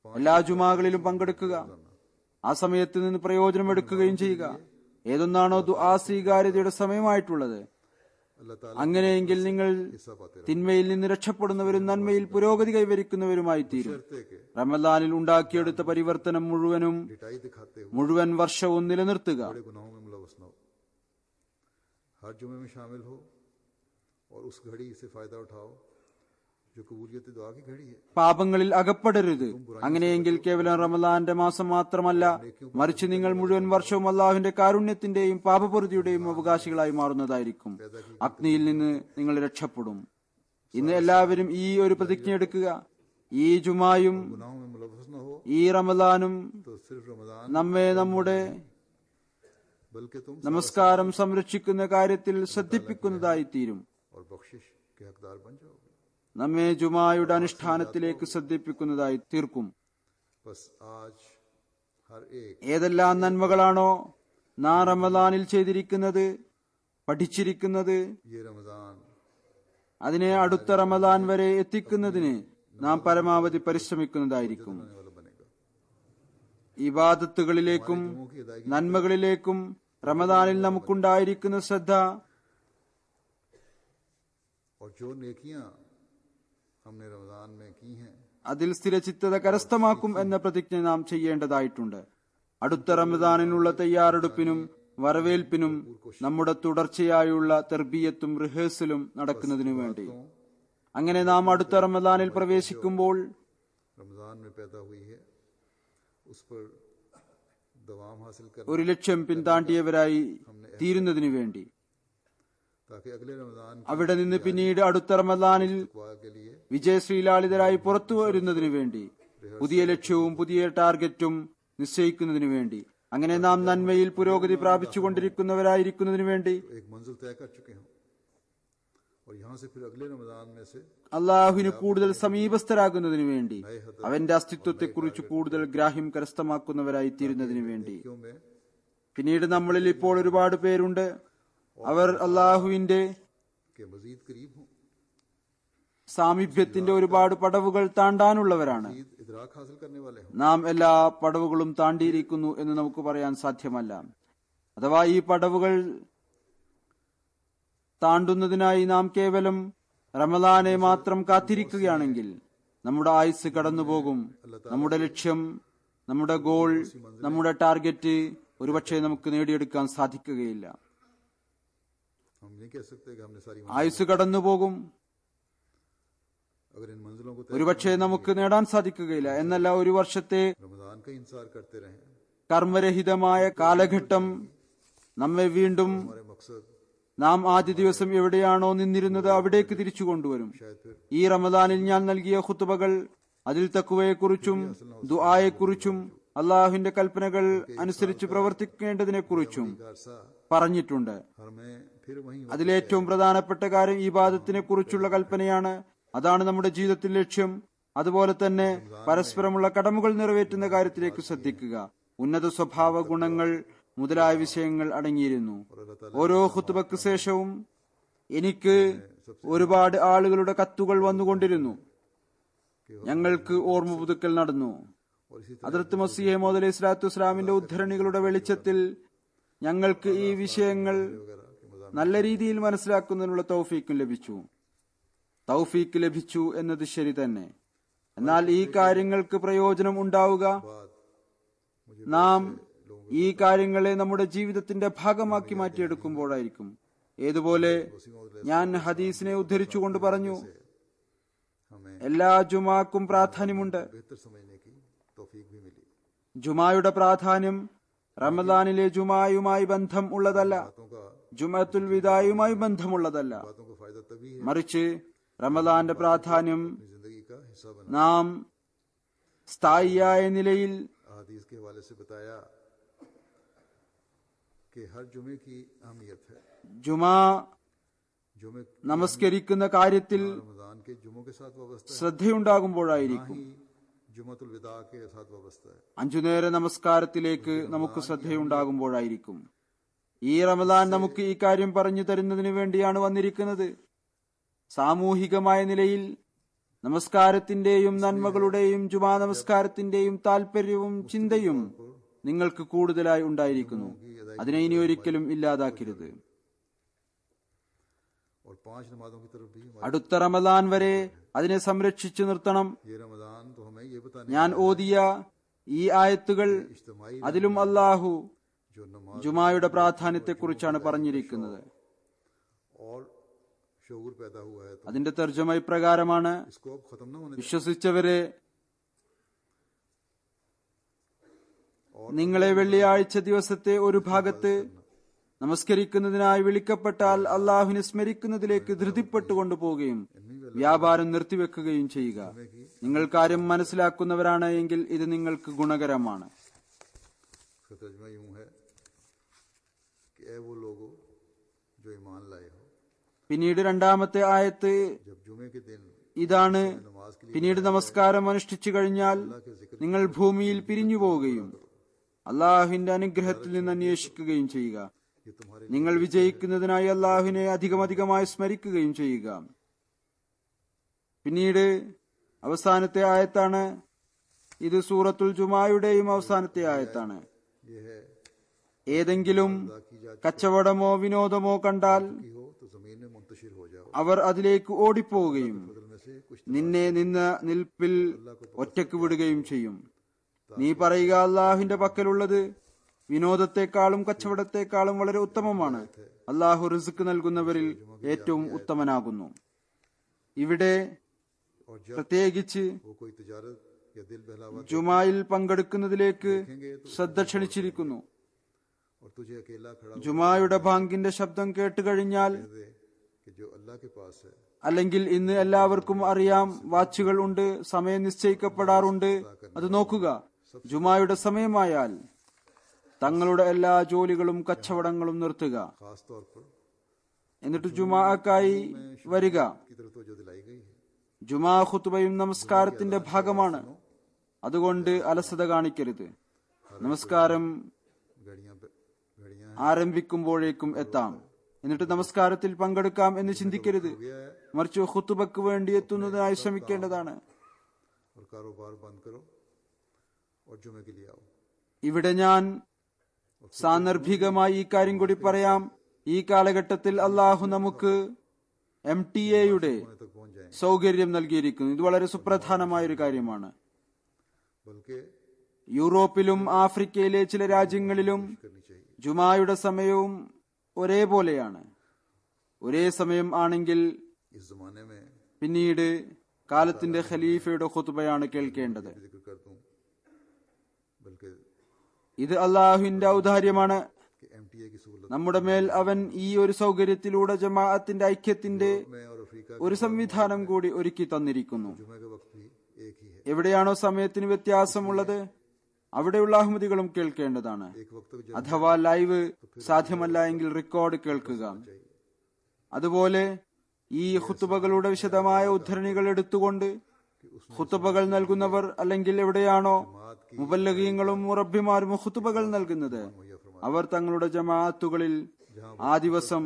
എല്ലാ ജുമാകളിലും പങ്കെടുക്കുക ആ സമയത്ത് നിന്ന് പ്രയോജനം എടുക്കുകയും ചെയ്യുക ഏതൊന്നാണോ ദുആ സ്വീകാര്യതയുടെ സമയമായിട്ടുള്ളത് अल्लाह ताला അങ്ങനെയെങ്കിൽ നിങ്ങൾ हिस्सा पाते रहे തിന്മയിൽ നിന്ന് രക്ഷപ്പെടുന്നവരും നന്മയിൽ പുരോഗതി കൈവരിക്കുന്നവരുമായി തീരും शर्ते के റമദാനിൽ ഉണ്ടാക്കിയെടുത്ത പരിവർത്തനം മുഴുവനും लिटाई दिखाते हुए മുഴുവൻ വർഷവും നിലനിർത്തുക बड़े गुनाहों में मुलवस न हो हर जुमे में शामिल हो और उस घड़ी से फायदा उठाओ जो कबूलियत दुआ की घड़ी है പാപങ്ങളിൽ അകപ്പെടരുത് അങ്ങനെയെങ്കിൽ കേവലം റമദാന്റെ മാസം മാത്രമല്ല മറിച്ച് നിങ്ങൾ മുഴുവൻ വർഷവും അള്ളാഹുവിന്റെ കാരുണ്യത്തിന്റെയും പാപപൊറുതിയുടെയും അവകാശികളായി മാറുന്നതായിരിക്കും അഗ്നിയിൽ നിന്ന് നിങ്ങൾ രക്ഷപ്പെടും ഇന്ന് എല്ലാവരും ഈ ഒരു പ്രതിജ്ഞ എടുക്കുക ഈ ജുമായും गुनाहों में मुलवस न हो ഈ റമദാനും तो सिर्फ रमजान നമ്മെ നമ്മുടെ बल्कि तुम നമസ്കാരം സംരക്ഷിക്കുന്ന കാര്യത്തിൽ ശ്രദ്ധിപ്പിക്കുന്നതായി തീരും और बख्शिश के हकदार बन जाओगे നമ്മെ ജുമായുടെ അനുഷ്ഠാനത്തിലേക്ക് ശ്രദ്ധിപ്പിക്കുന്നതായി തീർക്കും बस आज हर एक ഏതെല്ലാം നന്മകളാണോ നാം റമദാനിൽ ചെയ്തിരിക്കുന്നത് പഠിച്ചിരിക്കുന്നത് ये रमजान അതിനെ അടുത്ത റമദാൻ വരെ എത്തിക്കുന്നതിന് നാം പരമാവധി പരിശ്രമിക്കുന്നതായിരിക്കും आने वाला बनेगा ഇബാദത്തുകളിലേക്കും जुमों की अदायगी നന്മകളിലേക്കും റമദാനിൽ നമുക്കുണ്ടായിരിക്കുന്ന ശ്രദ്ധ और जो नेकियां हमने रमजान में की हैं അതിൽ സ്ഥിരചിത്തത കരസ്ഥമാക്കും എന്ന പ്രതിജ്ഞ നാം ചെയ്യേണ്ടതായിട്ടുണ്ട് അടുത്ത റമദാനിനുള്ള തയ്യാറെടുപ്പിനും വരവേൽപ്പിനും നമ്മുടെ തുടർച്ചയായുള്ള തെർബിയത്തും റിഹേഴ്സലും നടക്കുന്നതിനു വേണ്ടി അങ്ങനെ നാം അടുത്ത റമദാനിൽ പ്രവേശിക്കുമ്പോൾ रमजान में पैदा हुई है उस पर दवाम हासिल कर ഒരു ലക്ഷ്യം പിന്താണ്ടിയവരായി തീരുന്നതിനു വേണ്ടി ताकि अगले रमजान അവിടെ നിന്ന് പിന്നീട് അടുത്ത റമദാനിൽ दुआ के लिए വിജയശ്രീലാളിതരായി പുറത്തു വരുന്നതിനു വേണ്ടി പുതിയ ലക്ഷ്യവും പുതിയ ടാർഗറ്റും നിശ്ചയിക്കുന്നതിനു വേണ്ടി അങ്ങനെ നാം നന്മയിൽ പുരോഗതി പ്രാപിച്ചുകൊണ്ടിരിക്കുന്നവരായിരിക്കുന്നതിനു വേണ്ടി एक मंजिल तय कर चुके हों और यहाँ से फिर अगले रमजान में से അള്ളാഹുവിന് കൂടുതൽ സമീപസ്ഥരാകുന്നതിനു വേണ്ടി അവന്റെ അസ്തിത്വത്തെക്കുറിച്ച് കൂടുതൽ ഗ്രാഹ്യം കരസ്ഥമാക്കുന്നവരായി തീരുന്നതിനു വേണ്ടി क्यों में പിന്നീട് നമ്മളിൽ ഇപ്പോൾ ഒരുപാട് പേരുണ്ട് അവർ അള്ളാഹുവിന്റെ के मजीद करीब हों സാമീപ്യത്തിന്റെ ഒരുപാട് പടവുകൾ താണ്ടാനുള്ളവരാണ് मजीद इदराक हासिल करने वाले हों നാം എല്ലാ പടവുകളും താണ്ടിയിരിക്കുന്നു എന്ന് നമുക്ക് പറയാൻ സാധ്യമല്ല അഥവാ ഈ പടവുകൾ താണ്ടുന്നതിനായി നാം കേവലം റമദാനെ മാത്രം കാത്തിരിക്കുകയാണെങ്കിൽ നമ്മുടെ ആയുസ് കടന്നുപോകും നമ്മുടെ ലക്ഷ്യം നമ്മുടെ ഗോൾ നമ്മുടെ ടാർഗറ്റ് ഒരുപക്ഷെ നമുക്ക് നേടിയെടുക്കാൻ സാധിക്കുകയില്ല हम नहीं कह सकते कि हमने सारी ആയുസ് കടന്നുപോകും अगर इन मंजिलों को तय ഒരുപക്ഷെ നമുക്ക് നേടാൻ സാധിക്കുകയില്ല എന്നല്ല ഒരു വർഷത്തെ रमजान का इंतजार करते रहें കർമ്മരഹിതമായ കാലഘട്ടം നമ്മെ വീണ്ടും हमारे मकसद നാം ആദ്യ ദിവസം എവിടെയാണോ നിന്നിരുന്നത് അവിടേക്ക് തിരിച്ചു കൊണ്ടുവരും शायद फिर ഈ റമദാനിൽ ഞാൻ നൽകിയ ഖുത്തുബകൾ അതിൽ തക്കുവയെക്കുറിച്ചും ദുആയെക്കുറിച്ചും അള്ളാഹുവിന്റെ കൽപ്പനകൾ അനുസരിച്ച് പ്രവർത്തിക്കേണ്ടതിനെക്കുറിച്ചും का अरसा പറഞ്ഞിട്ടുണ്ട് हमें फिर वहीं അതിലേറ്റവും പ്രധാനപ്പെട്ട കാര്യം ഈ ബാധത്തിനെ കുറിച്ചുള്ള കൽപ്പനയാണ് അതാണ് നമ്മുടെ ജീവിതത്തിൽ ലക്ഷ്യം അതുപോലെ തന്നെ പരസ്പരമുള്ള കടമകൾ നിറവേറ്റുന്ന കാര്യത്തിലേക്ക് ശ്രദ്ധിക്കുക ഉന്നത സ്വഭാവ ഗുണങ്ങൾ മുതലായ വിഷയങ്ങൾ അടങ്ങിയിരുന്നു ഓരോ ഹുത്തുബക്ക് ശേഷവും എനിക്ക് ഒരുപാട് ആളുകളുടെ കത്തുകൾ വന്നുകൊണ്ടിരുന്നു ഞങ്ങൾക്ക് ഓർമ്മ പുതുക്കൽ നടന്നു और इसी അതിർത്ത് മസിഹെ മോദലി ഇസ്ലാത്തു ഇസ്ലാമിന്റെ ഉദ്ധരണികളുടെ വെളിച്ചത്തിൽ ഞങ്ങൾക്ക് ഈ വിഷയങ്ങൾ നല്ല രീതിയിൽ മനസ്സിലാക്കുന്നതിനുള്ള തൗഫീക്കും ലഭിച്ചു തൗഫീക്ക് ലഭിച്ചു എന്നത് ശരി തന്നെ എന്നാൽ ഈ കാര്യങ്ങൾക്ക് പ്രയോജനം ഉണ്ടാവുക बाद मुझे നാം ഈ കാര്യങ്ങളെ നമ്മുടെ ജീവിതത്തിന്റെ ഭാഗമാക്കി മാറ്റിയെടുക്കുമ്പോഴായിരിക്കും ഏതുപോലെ ഞാൻ ഹദീസിനെ ഉദ്ധരിച്ചുകൊണ്ട് പറഞ്ഞു हमें എല്ലാ ജുമാക്കും പ്രാധാന്യമുണ്ട് बेहतर समझने की तौफीक भी मिली ജുമായുടെ പ്രാധാന്യം റമദാനിലെ ജുമായുമായി ബന്ധം ഉള്ളതല്ല बातों का ജുമത്തുൽ വിദായുമായി ബന്ധമുള്ളതല്ല बातों का फायदा तभी है മറിച്ച് റമദാന്റെ പ്രാധാന്യം अपनी जिंदगी का हिस्सा बना നാം സ്ഥായിയായ നിലയിൽ हदीस के हवाले से बताया कि हर जुमे की अहमियत है ജുമാ जुमे നമസ്കരിക്കുന്ന കാര്യത്തിൽ रमजान के जुमों के साथ वाबस्ता है ശ്രദ്ധയുണ്ടാകുമ്പോഴായിരിക്കും ही जुमतुल विदा के साथ वाबस्ता है അഞ്ചുനേര നമസ്കാരത്തിലേക്ക് നമുക്ക് ശ്രദ്ധയുണ്ടാകുമ്പോഴായിരിക്കും ഈ റമദാൻ നമുക്ക് ഈ കാര്യം പറഞ്ഞു തരുന്നതിന് വേണ്ടിയാണ് വന്നിരിക്കുന്നത് സാമൂഹികമായ നിലയിൽ നമസ്കാരത്തിന്റെയും നന്മകളുടെയും ജുമാ നമസ്കാരത്തിന്റെയും താല്പര്യവും ചിന്തയും നിങ്ങൾക്ക് കൂടുതലായി ഉണ്ടായിരിക്കുന്നു അതിനെ ഇനി ഒരിക്കലും ഇല്ലാതാക്കരുത് और पांच नमाजों की तरफ भी हमारे അടുത്ത റമദാൻ വരെ അതിനെ സംരക്ഷിച്ചു നിർത്തണം ये रमजान तो हमें ये बताने ഞാൻ ഓതിയ ഈ ആയത്തുകൾ इज्तमाही അതിലും അള്ളാഹു जो नमाज ജുമായുടെ പ്രാധാന്യത്തെക്കുറിച്ചാണ് പറഞ്ഞിരിക്കുന്നത് और शऊर पैदा हुआ है तो അതിന്റെ തർജ്ജമ ഇപ്രകാരമാണ് इसको अब खत्म न होने വിശ്വസിച്ചവരെ നിങ്ങളെ വെള്ളിയാഴ്ച ദിവസത്തെ ഒരു ഭാഗത്ത് നമസ്കരിക്കുന്നതിനായി വിളിക്കപ്പെട്ടാൽ അള്ളാഹുവിനെ സ്മരിക്കുന്നതിലേക്ക് ധൃതിപ്പെട്ടുകൊണ്ടു പോവുകയും വ്യാപാരം നിർത്തിവെക്കുകയും ചെയ്യുക നിങ്ങൾ കാര്യം മനസ്സിലാക്കുന്നവരാണ് എങ്കിൽ ഇത് നിങ്ങൾക്ക് ഗുണകരമാണ് इसका तर्जमा यूं है कि ए वो लोगो जो ईमान लाए हो പിന്നീട് രണ്ടാമത്തെ ആയത്ത് जब जुमे के दिन ഇതാണ് नमाज के लिए പിന്നീട് നമസ്കാരം അനുഷ്ഠിച്ചു കഴിഞ്ഞാൽ നിങ്ങൾ ഭൂമിയിൽ പിരിഞ്ഞു പോവുകയും അള്ളാഹുവിന്റെ അനുഗ്രഹത്തിൽ നിന്ന് അന്വേഷിക്കുകയും ചെയ്യുക ये तुम्हारे നിങ്ങൾ വിജയിക്കുന്നതിനായി അള്ളാഹുവിനെ അധികമധികമായി സ്മരിക്കുകയും ചെയ്യുക പിന്നീട് അവസാനത്തെ ആയത്താണ് ഇത് സൂറത്തുൽ ജുമായുടെയും അവസാനത്തെ ആയത്താണ് ये है ഏതെങ്കിലും अदा की जाती കച്ചവടമോ വിനോദമോ കണ്ടാൽ हो तो जमीन में मुंतशिर हो जाओ അവർ അതിലേക്ക് ഓടിപ്പോവുകയും बदल में से कुछ നിന്നെ നിന്ന നിൽപ്പിൽ ഒറ്റക്ക് വിടുകയും ചെയ്യും നീ പറയുക അള്ളാഹുവിന്റെ പക്കലുള്ളത് വിനോദത്തെക്കാളും കച്ചവടത്തെക്കാളും വളരെ ഉത്തമമാണ് അള്ളാഹു റിസ്ക് നൽകുന്നവരിൽ ഏറ്റവും ഉത്തമനാകുന്നു ഇവിടെ और जब പ്രത്യേകിച്ച് वो कोई तिजारत या दिल बहलावा ജുമായിൽ പങ്കെടുക്കുന്നതിലേക്ക് ശ്രദ്ധ ക്ഷണിച്ചിരിക്കുന്നു और तुझे अकेला खड़ा ജുമായുടെ ബാങ്കിന്റെ ശബ്ദം കേട്ടുകഴിഞ്ഞാൽ कर दे कि जो अल्लाह के पास है അല്ലെങ്കിൽ ഇന്ന് എല്ലാവർക്കും അറിയാം വാച്ചുകൾ ഉണ്ട് സമയം നിശ്ചയിക്കപ്പെടാറുണ്ട് അത് നോക്കുക ജുമായുടെ സമയമായാൽ തങ്ങളുടെ എല്ലാ ജോലികളും കച്ചവടങ്ങളും നിർത്തുക खास तौर पर എന്നിട്ട് ജുമാക്കായി വരിക की तरफ तो जो दिलाई गई है ജുമാ ഖുത്തുബയും നമസ്കാരത്തിന്റെ ഭാഗമാണ് അതുകൊണ്ട് അലസത കാണിക്കരുത് നമസ്കാരം घड़ियां घड़ियां ആരംഭിക്കുമ്പോഴേക്കും എത്താം എന്നിട്ട് നമസ്കാരത്തിൽ പങ്കെടുക്കാം എന്ന് ചിന്തിക്കരുത് गया है മറിച്ച് ഖുത്തുബക്ക് വേണ്ടി എത്തുന്നതിനായി ശ്രമിക്കേണ്ടതാണ് और कारोबार बंद करो और जुमे के लिए आओ ഇവിടെ ഞാൻ സാന്ദർഭികമായി ഈ കാര്യം കൂടി പറയാം ഈ കാലഘട്ടത്തിൽ അള്ളാഹു നമുക്ക് എം ടി എയുടെ होने तक पहुंच जाएंगे സൗകര്യം നൽകിയിരിക്കുന്നു ഇത് വളരെ സുപ്രധാനമായ ഒരു കാര്യമാണ് बल्कि യൂറോപ്പിലും ആഫ്രിക്കയിലെ ചില രാജ്യങ്ങളിലും करनी चाहिए ജുമായുടെ സമയവും ഒരേപോലെയാണ് ഒരേ സമയം ആണെങ്കിൽ इस जमाने में പിന്നീട് കാലത്തിന്റെ ഖലീഫയുടെ ഖുതുബയാണ് കേൾക്കേണ്ടത് भी जिक्र कर दूं बल्कि ഇത് അള്ളാഹുവിന്റെ ഔദാര്യമാണ് कि एमटीए की सहूलत നമ്മുടെ മേൽ അവൻ ഈ ഒരു സൗകര്യത്തിലൂടെ ജമാഅത്തിന്റെ ഐക്യത്തിന്റെ में और अफ्रीका ഒരു സംവിധാനം കൂടി ഒരുക്കി തന്നിരിക്കുന്നു जुमे का वक्त भी एक ही है എവിടെയാണോ സമയത്തിന് വ്യത്യാസമുള്ളത് അവിടെയുള്ള അഹമ്മദികളും കേൾക്കേണ്ടതാണ് एक वक्त तक जब അഥവാ ലൈവ് സാധ്യമല്ല എങ്കിൽ റെക്കോർഡ് കേൾക്കുക അതുപോലെ ഈ ഖുത്തുബകളുടെ വിശദമായ ഉദ്ധരണികൾ എടുത്തുകൊണ്ട് ഖുത്തുബകൾ നൽകുന്നവർ അല്ലെങ്കിൽ എവിടെയാണോ മുബല്ലകീങ്ങളും മുറബിമാരും ഖുത്തുബകൾ നൽകുന്നത് അവർ തങ്ങളുടെ ജമാഅത്തുകളിൽ ആ ദിവസം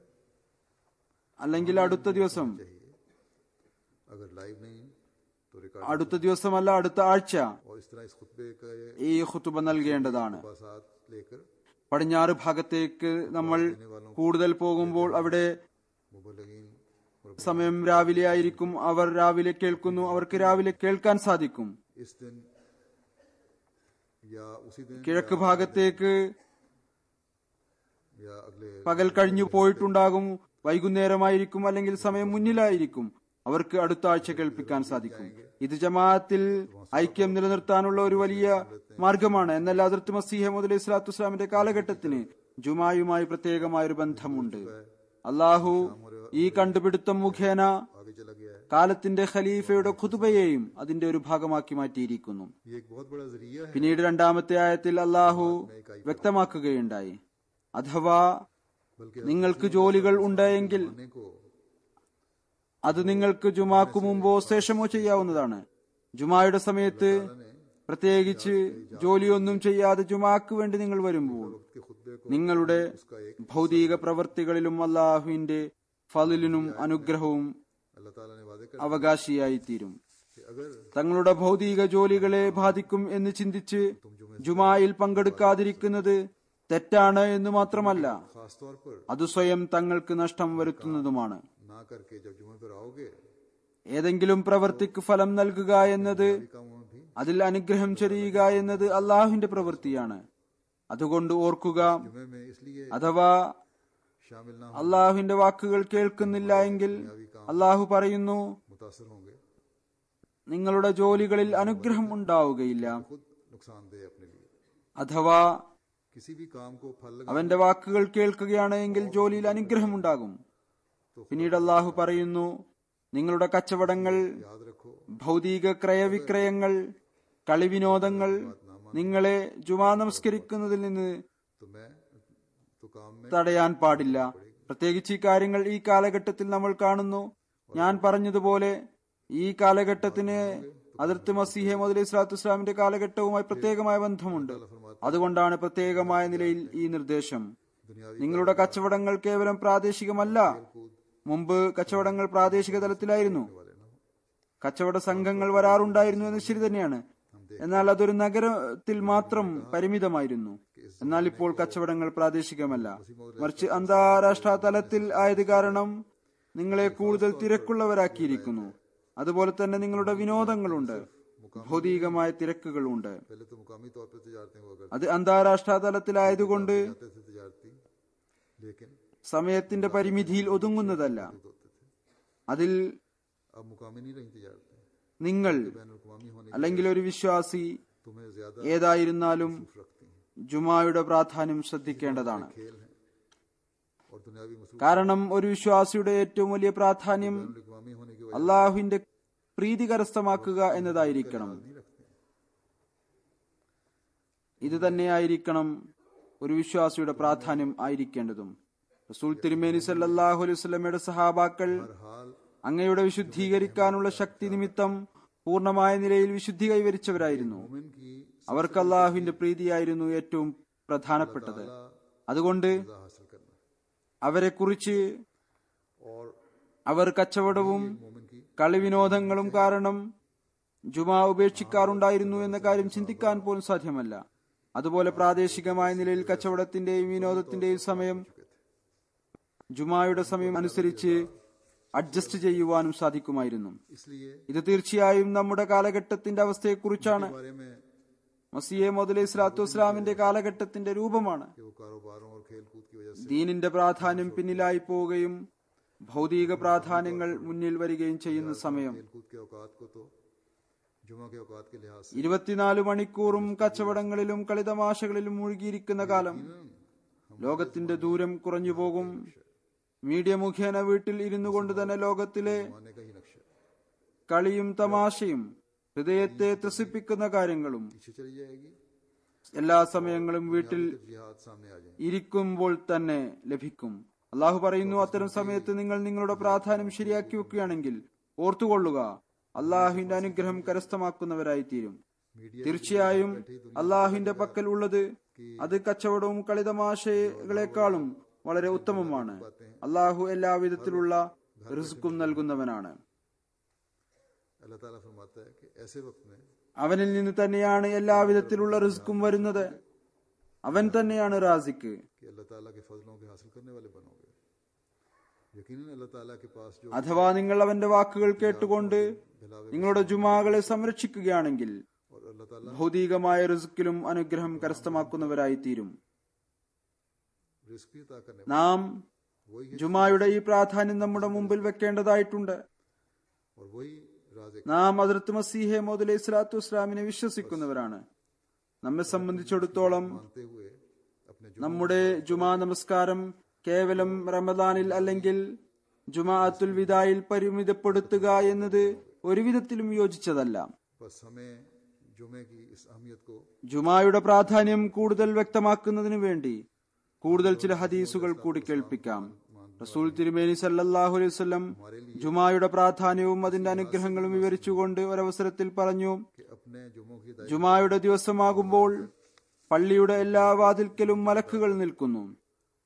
അല്ലെങ്കിൽ അടുത്ത ദിവസം अगर लाइव नहीं तो रिकॉर्ड അടുത്ത ദിവസമല്ല അടുത്ത ആഴ്ച और इस तरह इस खुतबे का ये ഈ ഖുത്തുബ നൽകേണ്ടതാണ് बासात लेकर പടിഞ്ഞാറ് ഭാഗത്തേക്ക് നമ്മൾ കൂടുതൽ പോകുമ്പോൾ അവിടെ मुबलगिन और സമയം രാവിലെ ആയിരിക്കും അവർ രാവിലെ കേൾക്കുന്നു അവർക്ക് രാവിലെ കേൾക്കാൻ സാധിക്കും इस दिन या उसी दिन കിഴക്ക് ഭാഗത്തേക്ക് या अगले പകൽ കഴിഞ്ഞു പോയിട്ടുണ്ടാകും വൈകുന്നേരമായിരിക്കും അല്ലെങ്കിൽ സമയം മുന്നിലായിരിക്കും അവർക്ക് അടുത്ത ആഴ്ച കേൾപ്പിക്കാൻ സാധിക്കും ഇത് ജമാഅത്തിൽ ഐക്യം നിലനിർത്താനുള്ള ഒരു വലിയ മാർഗമാണ് എന്നാൽ അതിർത്ത് മസീഹ മുതൽ ഇസ്ലാത്തു ഇസ്ലാമിന്റെ കാലഘട്ടത്തിന് ജുമായുമായി പ്രത്യേകമായ ഒരു ബന്ധമുണ്ട് അള്ളാഹു ഈ കണ്ടുപിടുത്തം മുഖേന आगे चला गया है കാലത്തിന്റെ ഖലീഫയുടെ ഖുതുബയെയും അതിന്റെ ഒരു ഭാഗമാക്കി മാറ്റിയിരിക്കുന്നു ये एक बहुत बड़ा जरिया है പിന്നീട് രണ്ടാമത്തെ ആയത്തിൽ അള്ളാഹു വ്യക്തമാക്കുകയുണ്ടായി അഥവാ बल्कि നിങ്ങൾക്ക് ജോലികൾ ഉണ്ടായെങ്കിൽ आने को അത് നിങ്ങൾക്ക് ജുമാക്കു മുമ്പോ ശേഷമോ ചെയ്യാവുന്നതാണ് ജുമായുടെ സമയത്ത് പ്രത്യേകിച്ച് ജോലിയൊന്നും ചെയ്യാതെ ജുമാക്ക് വേണ്ടി നിങ്ങൾ വരുമ്പോൾ के खुतबे को നിങ്ങളുടെ उसका एक ഭൗതിക പ്രവർത്തികളിലും അള്ളാഹുവിന്റെ ഫലിനും അനുഗ്രഹവും अल्लाह ताला ने वादे कर അവകാശിയായിത്തീരും कि अगर തങ്ങളുടെ ഭൗതിക ജോലികളെ ബാധിക്കും എന്ന് ചിന്തിച്ച് ജുമായിൽ പങ്കെടുക്കാതിരിക്കുന്നത് തെറ്റാണ് എന്ന് മാത്രമല്ല खास तौर पर അത് സ്വയം തങ്ങൾക്ക് നഷ്ടം വരുത്തുന്നതുമാണ് ना करके जब जुमे पर आओगे ഏതെങ്കിലും പ്രവൃത്തിക്ക് ഫലം നൽകുക എന്നത് भी कामों में भी അതിൽ അനുഗ്രഹം ചൊരിയുക എന്നത് അള്ളാഹുവിന്റെ പ്രവൃത്തിയാണ് അതുകൊണ്ട് ഓർക്കുക जुमे में इसलिए അഥവാ शामिल ना हो അള്ളാഹുവിന്റെ വാക്കുകൾ കേൾക്കുന്നില്ല എങ്കിൽ അള്ളാഹു പറയുന്നു मुतासर होंगे നിങ്ങളുടെ ജോലികളിൽ അനുഗ്രഹം ഉണ്ടാവുകയില്ല खुद नुकसानदेह अपने लिए അഥവാ किसी भी काम को फल लगा അവന്റെ വാക്കുകൾ കേൾക്കുകയാണ് എങ്കിൽ ജോലിയിൽ അനുഗ്രഹം ഉണ്ടാകും പിന്നീട് അള്ളാഹു പറയുന്നു നിങ്ങളുടെ കച്ചവടങ്ങൾ याद रखो ഭൗതിക ക്രയവിക്രയങ്ങൾ കളിവിനോദങ്ങൾ നിങ്ങളെ ജുമാ നമസ്കരിക്കുന്നതിൽ നിന്ന് तो मैं तो काम में തടയാൻ പാടില്ല പ്രത്യേകിച്ച് ഈ കാര്യങ്ങൾ ഈ കാലഘട്ടത്തിൽ നമ്മൾ കാണുന്നു ഞാൻ പറഞ്ഞതുപോലെ ഈ കാലഘട്ടത്തിന് അതിർത്ത് മസീഹെ മുതലി ഇസ്ലാത്തു ഇസ്ലാമിന്റെ കാലഘട്ടവുമായി പ്രത്യേകമായ ബന്ധമുണ്ട് അതുകൊണ്ടാണ് പ്രത്യേകമായ നിലയിൽ ഈ നിർദ്ദേശം दुनियावी നിങ്ങളുടെ കച്ചവടങ്ങൾ കേവലം പ്രാദേശികമല്ല മുമ്പ് കച്ചവടങ്ങൾ പ്രാദേശിക തലത്തിലായിരുന്നു वाले ना हो കച്ചവട സംഘങ്ങൾ വരാറുണ്ടായിരുന്നു എന്ന് ശരി തന്നെയാണ് എന്നാൽ അതൊരു നഗരത്തിൽ മാത്രം പരിമിതമായിരുന്നു എന്നാൽ ഇപ്പോൾ കച്ചവടങ്ങൾ പ്രാദേശികമല്ല മറിച്ച് അന്താരാഷ്ട്ര തലത്തിൽ ആയത് കാരണം നിങ്ങളെ കൂടുതൽ തിരക്കുള്ളവരാക്കിയിരിക്കുന്നു അതുപോലെ തന്നെ നിങ്ങളുടെ വിനോദങ്ങളുണ്ട് ഭൗതികമായ തിരക്കുകളുണ്ട് पहले तो मुकामी तौर पर तजारतें हुआ करती അത് അന്താരാഷ്ട്ര തലത്തിലായതുകൊണ്ട് थे तजारती लेकिन സമയത്തിന്റെ പരിമിതിയിൽ ഒതുങ്ങുന്നതല്ല होते थे അതിൽ अब मुकामी नहीं रही तजारतें നിങ്ങൾ बैन अवी होने അല്ലെങ്കിൽ ഒരു വിശ്വാസി तुम्हें ज्यादा ഏതായിരുന്നാലും रखती हैं ജുമായുടെ പ്രാധാന്യം ശ്രദ്ധിക്കേണ്ടതാണ് खेल है और दुनियावी मसरूफ കാരണം ഒരു വിശ്വാസിയുടെ ഏറ്റവും വലിയ പ്രാധാന്യം अवी होने की वजह അള്ളാഹുവിന്റെ പ്രീതി കരസ്ഥമാക്കുക എന്നതായിരിക്കണം नहीं रखते हैं ഇത് തന്നെയായിരിക്കണം ഒരു വിശ്വാസിയുടെ പ്രാധാന്യം ആയിരിക്കേണ്ടതും റസൂൽ തിരുമേനി സല്ലല്ലാഹു അലൈഹി വസല്ലമയുടെ സഹാബാക്കൾ हर हाल അങ്ങയുടെ വിശുദ്ധീകരിക്കാനുള്ള ശക്തി നിമിത്തം പൂർണ്ണമായ നിലയിൽ വിശുദ്ധി കൈവരിച്ചവരായിരുന്നു मोमिन की അവർക്ക് അള്ളാഹുവിന്റെ പ്രീതിയായിരുന്നു ഏറ്റവും പ്രധാനപ്പെട്ടത് അതുകൊണ്ട് सजा हासिल करना അവരെക്കുറിച്ച് और അവർ കച്ചവടവും मोमिन की കളിവിനോദങ്ങളും കാരണം ജുമാ ഉപേക്ഷിക്കാറുണ്ടായിരുന്നു എന്ന കാര്യം ചിന്തിക്കാൻ പോലും സാധ്യമല്ല അതുപോലെ പ്രാദേശികമായ നിലയിൽ കച്ചവടത്തിന്റെയും വിനോദത്തിന്റെയും സമയം ജുമായുടെ സമയം അനുസരിച്ച് അഡ്ജസ്റ്റ് ചെയ്യുവാനും സാധിക്കുമായിരുന്നു इसलिए ഇത് തീർച്ചയായും നമ്മുടെ കാലഘട്ടത്തിന്റെ അവസ്ഥയെക്കുറിച്ചാണ് बारे में മസിയെ മുതലേ ഇസ്ലാത്തു ഇസ്ലാമിന്റെ കാലഘട്ടത്തിന്റെ രൂപമാണ് कि वो कारोबारों और खेल कूद की वजह से ദീനിന്റെ പ്രാധാന്യം പിന്നിലായി പോവുകയും ഭൗതിക പ്രാധാന്യങ്ങൾ മുന്നിൽ വരികയും ചെയ്യുന്ന സമയം खेल कूद के औकात को तो जुमा के औकात के लिहाज से ഇരുപത്തിനാല് മണിക്കൂറും കച്ചവടങ്ങളിലും കളിതമാശകളിലും മുഴുകിയിരിക്കുന്ന കാലം ലോകത്തിന്റെ ദൂരം കുറഞ്ഞു പോകും മീഡിയ മുഖേന വീട്ടിൽ ഇരുന്നു കൊണ്ട് തന്നെ ലോകത്തിലെ आने का ही नक्शा കളിയും തമാശയും ഹൃദയത്തെ ത്രസിപ്പിക്കുന്ന കാര്യങ്ങളും पीछे चली जाएगी എല്ലാ സമയങ്ങളും വീട്ടിൽ जिहाद सामने आ जाएंगे ഇരിക്കുമ്പോൾ തന്നെ ലഭിക്കും അള്ളാഹു പറയുന്നു അത്തരം സമയത്ത് നിങ്ങൾ നിങ്ങളുടെ പ്രാധാന്യം ശരിയാക്കി വെക്കുകയാണെങ്കിൽ ഓർത്തുകൊള്ളുക അള്ളാഹുവിന്റെ അനുഗ്രഹം കരസ്ഥമാക്കുന്നവരായി തീരും मीडिया തീർച്ചയായും അള്ളാഹുവിന്റെ പക്കൽ ഉള്ളത് അത് കച്ചവടവും കളിതമാശകളെക്കാളും വളരെ ഉത്തമമാണ് അള്ളാഹു എല്ലാവിധത്തിലുള്ള റിസ്ക്കും നൽകുന്നവനാണ് अल्लाह ताला फरमाता है कि ऐसे वक्त में അവനിൽ നിന്ന് തന്നെയാണ് എല്ലാവിധത്തിലുള്ള റിസ്ക്കും വരുന്നത് അവൻ തന്നെയാണ് റാസിക്ക് कि अल्लाह ताला के फजलों के हासिल करने वाले बनोगे यकीनन अल्लाह ताला के पास जो അഥവാ നിങ്ങൾ അവന്റെ വാക്കുകൾ കേട്ടുകൊണ്ട് നിങ്ങളുടെ ജുമാകളെ സംരക്ഷിക്കുകയാണെങ്കിൽ और अल्लाह ताला ഭൗതികമായ റിസ്ക്കിലും അനുഗ്രഹം കരസ്ഥമാക്കുന്നവരായി തീരും रिस्क भी अता करने നാം वही है ജുമായുടെ ഈ പ്രാധാന്യം നമ്മുടെ മുമ്പിൽ വെക്കേണ്ടതായിട്ടുണ്ട് और वही राज നാം അതിർത്ത് മസീഹെ മുതലേ ഇസ്ലാത്തു ഇസ്ലാമിനെ വിശ്വസിക്കുന്നവരാണ് നമ്മെ സംബന്ധിച്ചിടത്തോളം मानते हुए अपने നമ്മുടെ ജുമാ നമസ്കാരം കേവലം റമദാനിൽ അല്ലെങ്കിൽ ജുമാഅത്തുൽ വിദായിൽ പരിമിതപ്പെടുത്തുക എന്നത് ഒരുവിധത്തിലും യോജിച്ചതല്ല बस हमें जुमे की इस अहमियत को ജുമായുടെ പ്രാധാന്യം കൂടുതൽ വ്യക്തമാക്കുന്നതിനു വേണ്ടി കൂടുതൽ ചില ഹദീസുകൾ കൂടി കേൾപ്പിക്കാം റസൂൽ തിരുമേനി സല്ലല്ലാഹു അലൈഹി വസല്ലം ജുമായുടെ പ്രാധാന്യവും അതിന്റെ അനുഗ്രഹങ്ങളും വിവരിച്ചുകൊണ്ട് ഒരവസരത്തിൽ പറഞ്ഞു कि अपने जुमों की दायित्व ജുമായുടെ ദിവസമാകുമ്പോൾ പള്ളിയുടെ എല്ലാ വാതിൽക്കലും മലക്കുകൾ നിൽക്കുന്നു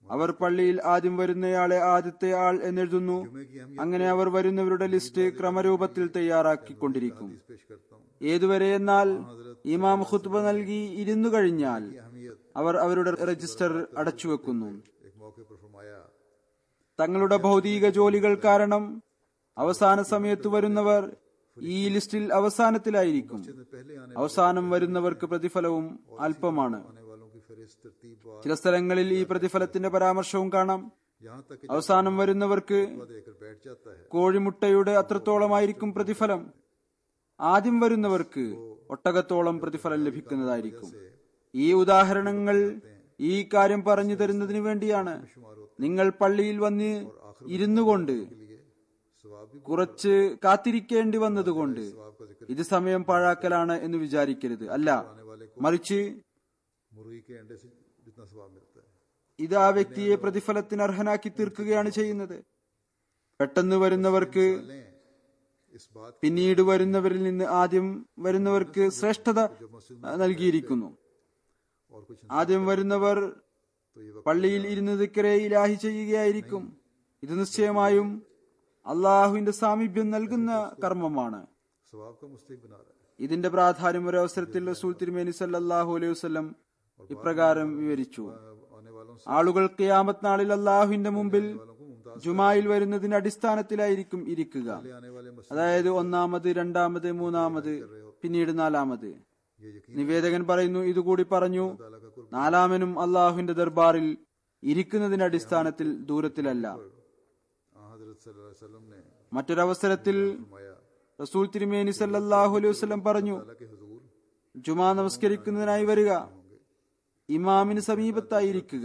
അവർ പള്ളിയിൽ ആദ്യം വരുന്നയാളെ ആദ്യത്തെ ആൾ എന്നെഴുതുന്നു जुमे की अहमियत അങ്ങനെ അവർ വരുന്നവരുടെ ലിസ്റ്റ് ക്രമരൂപത്തിൽ തയ്യാറാക്കിക്കൊണ്ടിരിക്കും हदीस पेश करता हूँ ഏതുവരെ എന്നാൽ ഇമാം ഖുത്ബ നൽകി ഇരുന്നു കഴിഞ്ഞാൽ अहमियत അവർ അവരുടെ രജിസ്റ്റർ അടച്ചുവെക്കുന്നു एक मौके पर फरमाया തങ്ങളുടെ ഭൗതിക ജോലികൾ കാരണം അവസാന സമയത്ത് വരുന്നവർ ഈ ലിസ്റ്റിൽ അവസാനത്തിലായിരിക്കും जिसने पहले आने അവസാനം വരുന്നവർക്ക് പ്രതിഫലവും അല്പമാണ് आने वालों की फहरिस्त तरतीब ചില സ്ഥലങ്ങളിൽ ഈ പ്രതിഫലത്തിന്റെ പരാമർശവും കാണാം यहाँ तक कि അവസാനം വരുന്നവർക്ക് जब देकर बैठ जाता है കോഴിമുട്ടയുടെ അത്രത്തോളമായിരിക്കും പ്രതിഫലം ആദ്യം വരുന്നവർക്ക് ഒട്ടകത്തോളം പ്രതിഫലം ലഭിക്കുന്നതായിരിക്കും ഈ ഉദാഹരണങ്ങൾ ഈ കാര്യം പറഞ്ഞു തരുന്നതിന് വേണ്ടിയാണ് നിങ്ങൾ പള്ളിയിൽ വന്ന് ഇരുന്നു കൊണ്ട് लिए सवाब भी കുറച്ച് കാത്തിരിക്കേണ്ടി വന്നതുകൊണ്ട് सवाब का जिक्र ഇത് സമയം പാഴാക്കലാണ് എന്ന് വിചാരിക്കരുത് അല്ല आने वाले को മറിച്ച് मुर्गी के अंडे से जितना सवाब मिलता है ഇത് ആ വ്യക്തിയെ പ്രതിഫലത്തിന് അർഹനാക്കി തീർക്കുകയാണ് ചെയ്യുന്നത് പെട്ടെന്ന് വരുന്നവർക്ക് लें इस बात പിന്നീട് വരുന്നവരിൽ നിന്ന് ആദ്യം വരുന്നവർക്ക് ശ്രേഷ്ഠത ആ, നൽകിയിരിക്കുന്നു और कुछ ആദ്യം വരുന്നവർ तो ये वक्त പള്ളിയിൽ ഇരുന്ന് ദിക്കറെ ഇലാഹി ചെയ്യുകയായിരിക്കും ഇത് നിശ്ചയമായും അള്ളാഹുവിന്റെ സാമീപ്യം നൽകുന്ന കർമ്മമാണ് सवाब का मुस्तक बना रहा है ഇതിന്റെ പ്രാധാന്യം ഒരു അവസരത്തിൽ റസൂൽ തിരുമേനി സല്ലല്ലാഹു അലൈഹി വസല്ലം ഇപ്രകാരം വിവരിച്ചു आने वालों से ആളുകൾ ഖിയാമത്ത് നാളിൽ അള്ളാഹുവിന്റെ മുമ്പിൽ वालों को मुमताज ജുമായിൽ വരുന്നതിന്റെ അടിസ്ഥാനത്തിലായിരിക്കും ഇരിക്കുക ले आने वाले मसीह അതായത് ഒന്നാമത് രണ്ടാമത് മൂന്നാമത് പിന്നീട് നാലാമത് ये यकीन നിവേദകൻ പറയുന്നു ഇതുകൂടി പറഞ്ഞു ताला का कुर्ब നാലാമനും അള്ളാഹുവിന്റെ ദർബാറിൽ ഇരിക്കുന്നതിന്റെ അടിസ്ഥാനത്തിൽ ദൂരത്തിലല്ല आ हजरत सल्लल्लाहु अलैहि वसल्लम ने മറ്റൊരവസരത്തിൽ फरमाया റസൂൽ തിരുമേനി സല്ലല്ലാഹു അലൈഹി വസല്ലം പറഞ്ഞു ताला के हुजूर ജുമാ നമസ്കരിക്കുന്നതിനായി വരിക ഇമാമിന് സമീപത്തായിരിക്കുക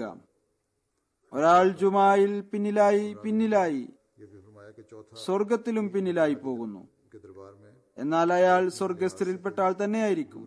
ഒരാൾ ജുമായിൽ പിന്നിലായി പിന്നിലായി ये भी फरमाया कि चौथा സ്വർഗത്തിലും പിന്നിലായി പോകുന്നു के दरबार में എന്നാൽ അയാൾ സ്വർഗസ്ഥരിൽപ്പെട്ട ആൾ തന്നെയായിരിക്കും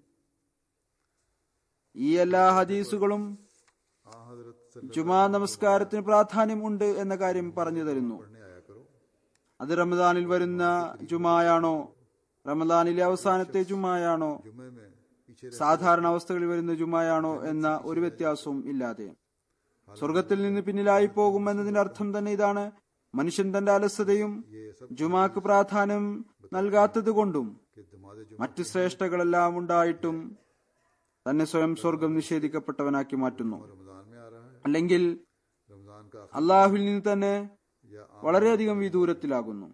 ഈ എല്ലാ ഹദീസുകളും आ हजरत सल्लल्लाहु ജുമാ നമസ്കാരത്തിന് പ്രാധാന്യം ഉണ്ട് എന്ന കാര്യം പറഞ്ഞു തരുന്നു पढ़ने आया करो അത് റമദാനിൽ വരുന്ന ജുമായാണോ റമദാനിലെ അവസാനത്തെ ജുമായാണോ जुमे में पीछे रह സാധാരണ അവസ്ഥകളിൽ വരുന്ന ജുമായാണോ എന്ന ഒരു വ്യത്യാസവും ഇല്ലാതെ സ്വർഗത്തിൽ നിന്ന് പിന്നിലായി പോകും എന്നതിന്റെ അർത്ഥം തന്നെ ഇതാണ് മനുഷ്യൻ തന്റെ അലസതയും ये सब ജുമാക്ക് പ്രാധാന്യം നൽകാത്തത് കൊണ്ടും के दमाद जुमा മറ്റ് ശ്രേഷ്ഠകളെല്ലാം ഉണ്ടായിട്ടും തന്നെ സ്വയം സ്വർഗം നിഷേധിക്കപ്പെട്ടവനാക്കി മാറ്റുന്നു रमजान में आ रहा है അല്ലെങ്കിൽ रमजान का आखिर അള്ളാഹുവിൽ നിന്ന് തന്നെ या आम വളരെയധികം വിദൂരത്തിലാകുന്നു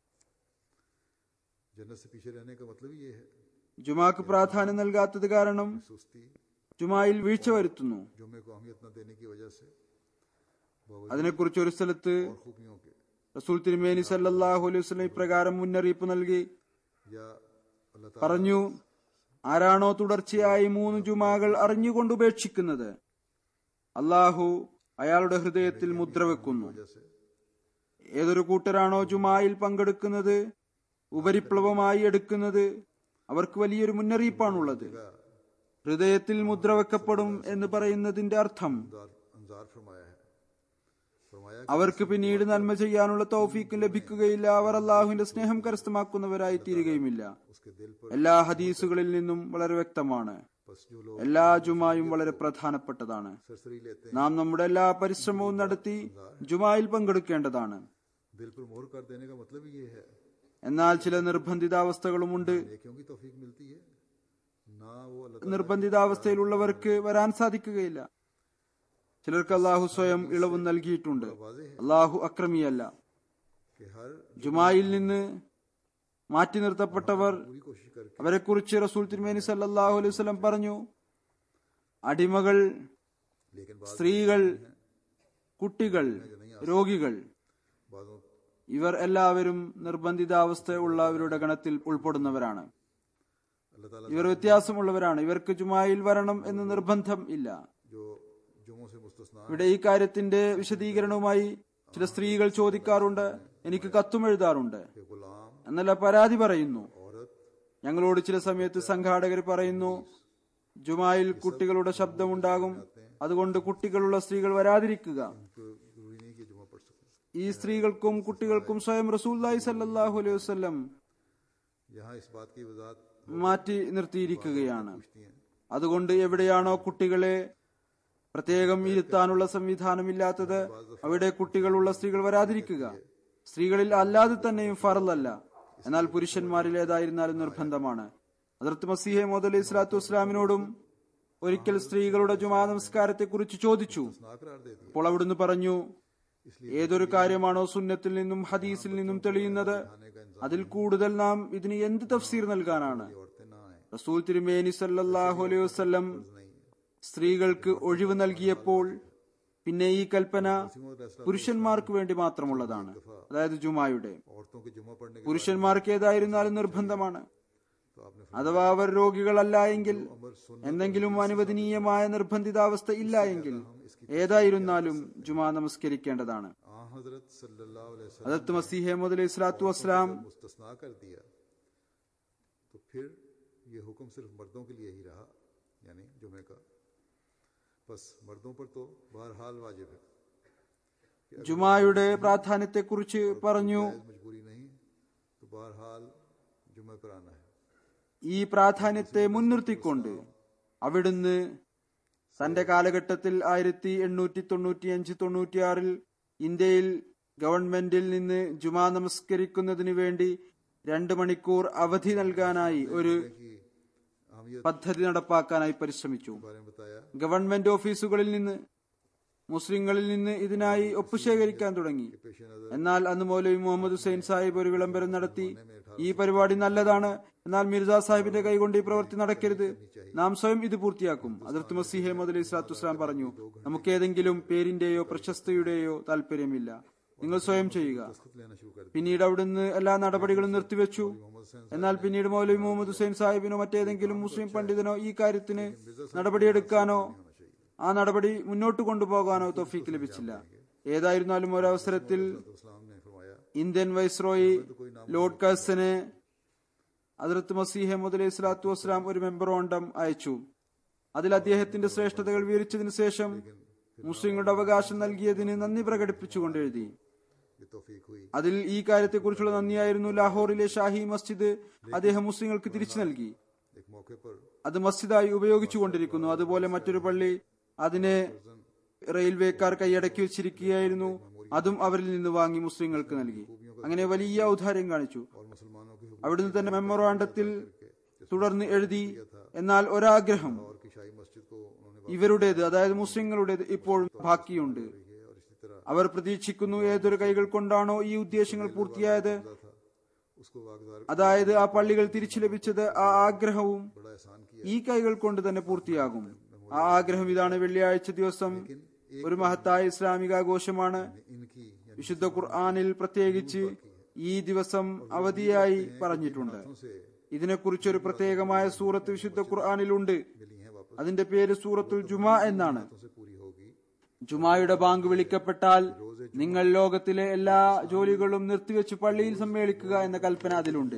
जन्नत से पीछे रहने का मतलब ये है ജുമാക്ക് പ്രാധാന്യം നൽകാത്തത് കാരണം सुस्ती ജുമായിൽ വീഴ്ച വരുത്തുന്നു जुमे को अहमियत न देने की वजह से बावजूद അതിനെക്കുറിച്ച് ഒരു സ്ഥലത്ത് और खूबियों के റസൂൽ തിരുമേനി സല്ലല്ലാഹു അലൈഹി വസല്ലം ഇപ്രകാരം മുന്നറിയിപ്പ് നൽകി या अल्लाह ताला പറഞ്ഞു ആരാണോ തുടർച്ചയായി മൂന്ന് ജുമാകൾ അറിഞ്ഞുകൊണ്ട് ഉപേക്ഷിക്കുന്നത് അള്ളാഹു അയാളുടെ ഹൃദയത്തിൽ മുദ്ര വെക്കുന്നു वजह से ഏതൊരു കൂട്ടരാണോ ജുമായിൽ പങ്കെടുക്കുന്നത് ഉപരിപ്ലവമായി എടുക്കുന്നത് അവർക്ക് വലിയൊരു മുന്നറിയിപ്പാണുള്ളത് ഹൃദയത്തിൽ മുദ്ര വെക്കപ്പെടും എന്ന് പറയുന്നതിന്റെ അർത്ഥം अंजार अंजार फरमाया है फरमाया അവർക്ക് പിന്നീട് നന്മ ചെയ്യാനുള്ള തൗഫീക്കും ലഭിക്കുകയില്ല അവർ അള്ളാഹുവിന്റെ സ്നേഹം കരസ്ഥമാക്കുന്നവരായി തീരുകയുമില്ല उसके दिल पर എല്ലാ ഹദീസുകളിൽ നിന്നും വളരെ വ്യക്തമാണ് बस जो लोग എല്ലാ ജുമായും വളരെ പ്രധാനപ്പെട്ടതാണ് सरसरी लेते हैं നാം നമ്മുടെ എല്ലാ പരിശ്രമവും നടത്തി ജുമായിൽ പങ്കെടുക്കേണ്ടതാണ് दिल पर मोहर कर देने का मतलब ही ये है എന്നാൽ ചില നിർബന്ധിതാവസ്ഥകളുമുണ്ട് नेकियों की तौफीक मिलती है ना वो अल्लाह നിർബന്ധിതാവസ്ഥയിലുള്ളവർക്ക് വരാൻ സാധിക്കുകയില്ല ചിലർക്ക് അള്ളാഹു സ്വയം ഇളവും നൽകിയിട്ടുണ്ട് वाजे है അള്ളാഹു അക്രമിയല്ല कि हर ജുമായിൽ നിന്ന് മാറ്റി നിർത്തപ്പെട്ടവർ पूरी कोशिश करके അവരെക്കുറിച്ച് റസൂൽ തിരുമേനി സല്ലല്ലാഹു അലൈഹി വസല്ലം പറഞ്ഞു അടിമകൾ लेकिन बाद സ്ത്രീകൾ കുട്ടികൾ രോഗികൾ बादों ഇവർ എല്ലാവരും നിർബന്ധിതാവസ്ഥ ഉള്ളവരുടെ ഗണത്തിൽ ഉൾപ്പെടുന്നവരാണ് अल्लाह ताला ഇവർ വ്യത്യാസമുള്ളവരാണ് ഇവർക്ക് ജുമായിൽ വരണം എന്ന് നിർബന്ധം ഇല്ല जो जुमों से मुस्तना ഇവിടെ ഈ കാര്യത്തിന്റെ വിശദീകരണവുമായി ചില സ്ത്രീകൾ ചോദിക്കാറുണ്ട് എനിക്ക് കത്തും എഴുതാറുണ്ട് के गुलाम എന്നല്ല പരാതി പറയുന്നു औरत ഞങ്ങളോട് ചില സമയത്ത് സംഘാടകർ പറയുന്നു ജുമായിൽ കുട്ടികളുടെ ശബ്ദമുണ്ടാകും അതുകൊണ്ട് കുട്ടികളുള്ള സ്ത്രീകൾ വരാതിരിക്കുക उनको जरूरी नहीं कि जुमा पढ़ सके ഈ സ്ത്രീകൾക്കും കുട്ടികൾക്കും സ്വയം റസൂല്ലായി സല്ലല്ലാഹു അലൈഹി വസല്ലം यहाँ इस बात की वजाहत മാറ്റി നിർത്തിയിരിക്കുകയാണ് पूछती हैं അതുകൊണ്ട് എവിടെയാണോ കുട്ടികളെ പ്രത്യേകം ഇരുത്താനുള്ള സംവിധാനമില്ലാത്തത് അവിടെ കുട്ടികളുള്ള സ്ത്രീകൾ വരാതിരിക്കുക സ്ത്രീകളിൽ അല്ലാതെ തന്നെയും ഫറലല്ല എന്നാൽ പുരുഷന്മാരിൽ ഏതായിരുന്നാലും നിർബന്ധമാണ് അതിർത്ത് മസീഹെ മോദ് അലൈഹി സ്വലാത്തു വസ്സലാമിനോടും ഒരിക്കൽ സ്ത്രീകളുടെ ജുമാ നമസ്കാരത്തെ കുറിച്ച് ചോദിച്ചു ना करार दे दिया അപ്പോൾ അവിടുന്ന് പറഞ്ഞു ഏതൊരു കാര്യമാണോ സുന്നത്തിൽ നിന്നും ഹദീസിൽ നിന്നും തെളിയുന്നത് അതിൽ കൂടുതൽ നാം ഇതിന് എന്ത് തഫ്സീർ നൽകാനാണ് ये औरतें ना आए റസൂൽ തിരുമേനി സല്ലല്ലാഹു അലൈഹി വസല്ലം സ്ത്രീകൾക്ക് ഒഴിവ് നൽകിയപ്പോൾ പിന്നെ ഈ കൽപ്പന പുരുഷന്മാർക്ക് വേണ്ടി മാത്രമുള്ളതാണ് അതായത് ജുമായുടെ औरतों के जुमा पढ़ने के പുരുഷന്മാർക്ക് ഏതായിരുന്നാലും നിർബന്ധമാണ് तो आपने അഥവാ അവർ രോഗികളല്ല എങ്കിൽ എന്തെങ്കിലും അനുവദനീയമായ നിർബന്ധിതാവസ്ഥ ഇല്ല എങ്കിൽ ഏതായിരുന്നാലും ജുമാ നമസ്കരിക്കേണ്ടതാണ് आ हजरत सल्लल्लाहु अलैहि वसल्लम അതത്ത് മസീഹെ മുതലേ ഇസ്ലാത്തു വസ്സലാം मुस्तस्ना कर दिया तो फिर ये हुक्म सिर्फ मर्दों के लिए ही रहा यानी जुमे का बस मर्दों पर तो बहरहाल वाजिब है ജുമായുടെ പ്രാധാന്യത്തെക്കുറിച്ച് പറഞ്ഞു जायज़ मजबूरी नहीं तो बहरहाल जुमे पर आना है ഈ പ്രാധാന്യത്തെ മുൻനിർത്തിക്കൊണ്ട് അവിടുന്ന് തന്റെ കാലഘട്ടത്തിൽ ആയിരത്തി എണ്ണൂറ്റി തൊണ്ണൂറ്റിയഞ്ച് തൊണ്ണൂറ്റിയാറിൽ ഇന്ത്യയിൽ ഗവൺമെന്റിൽ നിന്ന് ജുമാ നമസ്കരിക്കുന്നതിന് വേണ്ടി രണ്ട് മണിക്കൂർ അവധി നൽകാനായി ഒരു कि अहमियत പദ്ധതി നടപ്പാക്കാനായി പരിശ്രമിച്ചു के बारे में बताया ഗവൺമെന്റ് ഓഫീസുകളിൽ നിന്ന് മുസ്ലിങ്ങളിൽ നിന്ന് ഇതിനായി ഒപ്പുശേഖരിക്കാൻ തുടങ്ങി पेश नजर എന്നാൽ അന്ന് മൗലവി മുഹമ്മദ് ഹുസൈൻ സാഹിബ് ഒരു വിളംബരം നടത്തി ഈ പരിപാടി നല്ലതാണ് എന്നാൽ മിർജ സാഹിബിന്റെ കൈകൊണ്ട് ഈ പ്രവൃത്തി നടക്കരുത് നാം സ്വയം ഇത് പൂർത്തിയാക്കും അതിർത്ത് മസീഹെ മുതൽ ഇസ്ലാത്തു ഇസ്ലാം പറഞ്ഞു നമുക്ക് ഏതെങ്കിലും പേരിന്റെയോ പ്രശസ്തിയുടെയോ താല്പര്യമില്ല നിങ്ങൾ സ്വയം ചെയ്യുക खुद लेना शुरू कर പിന്നീട് അവിടുന്ന് എല്ലാ നടപടികളും നിർത്തിവെച്ചു എന്നാൽ പിന്നീട് മൗലവി മുഹമ്മദ് ഹുസൈൻ സാഹിബിനോ മറ്റേതെങ്കിലും മുസ്ലിം പണ്ഡിതനോ ഈ കാര്യത്തിന് നടപടിയെടുക്കാനോ ആ നടപടി മുന്നോട്ട് കൊണ്ടുപോകാനോ തോഫീക്ക് ലഭിച്ചില്ല ഏതായിരുന്നാലും ഒരവസരത്തിൽ तो इस्लाम ने फरमाया ഇന്ത്യൻ വൈസ്രോയി ലോർഡ് കഴ്സന് അതിർത്ത് മസീഹെ മുതൽ ഇസ്ലാത്തു വസ്സലാം ഒരു മെമ്മറോണ്ടം അയച്ചു അതിൽ അദ്ദേഹത്തിന്റെ ശ്രേഷ്ഠതകൾ വിവരിച്ചതിനു ശേഷം മുസ്ലിങ്ങളുടെ അവകാശം നൽകിയതിന് നന്ദി പ്രകടിപ്പിച്ചുകൊണ്ട് എഴുതി ये तौफीक हुई അതിൽ ഈ കാര്യത്തെക്കുറിച്ചുള്ള നന്ദിയായിരുന്നു ലാഹോറിലെ ഷാഹി മസ്ജിദ് അദ്ദേഹം മുസ്ലിങ്ങൾക്ക് തിരിച്ചു നൽകി एक मौके पर അത് മസ്ജിദായി ഉപയോഗിച്ചുകൊണ്ടിരിക്കുന്നു അതുപോലെ മറ്റൊരു പള്ളി അതിനെ റെയിൽവേക്കാർ കൈയടക്കി വെച്ചിരിക്കുകയായിരുന്നു അതും അവരിൽ നിന്ന് വാങ്ങി മുസ്ലിങ്ങൾക്ക് നൽകി അങ്ങനെ വലിയ ഔദാര്യം കാണിച്ചു और मुसलमानों की അവിടുന്ന് തന്നെ മെമ്മോറാണ്ടത്തിൽ തുടർന്ന് എഴുതി എന്നാൽ ഒരാഗ്രഹം और की शाही मस्जिद को उन्होंने ഇവരുടേത് അതായത് മുസ്ലിങ്ങളുടേത് ഇപ്പോഴും ബാക്കിയുണ്ട് बाकी है और इसी तरह അവർ പ്രതീക്ഷിക്കുന്നു ഏതൊരു കൈകൾ കൊണ്ടാണോ ഈ ഉദ്ദേശങ്ങൾ പൂർത്തിയായത് था उसको वागदार അതായത് ആ പള്ളികൾ തിരിച്ചു ലഭിച്ചത് ആ ആഗ്രഹവും बड़ा एहसान किया ഈ കൈകൾ കൊണ്ട് തന്നെ പൂർത്തിയാകും ആ ആഗ്രഹം ഇതാണ് വെള്ളിയാഴ്ച ദിവസം ഒരു മഹത്തായ ഇസ്ലാമിക ആഘോഷമാണ് इनकी यानी വിശുദ്ധ ഖുർആാനിൽ പ്രത്യേകിച്ച് ഈ ദിവസം അവധിയായി പറഞ്ഞിട്ടുണ്ട് से ഇതിനെക്കുറിച്ചൊരു പ്രത്യേകമായ സൂറത്ത് വിശുദ്ധ ഖുർആാനിലുണ്ട് मिली हैं वापस അതിന്റെ പേര് സൂറത്തുൽ ജുമാ എന്നാണ് से पूरी होगी ജുമായുടെ ബാങ്ക് വിളിക്കപ്പെട്ടാൽ നിങ്ങൾ ലോകത്തിലെ എല്ലാ ജോലികളും നിർത്തിവെച്ച് പള്ളിയിൽ സമ്മേളിക്കുക എന്ന കൽപ്പന അതിലുണ്ട്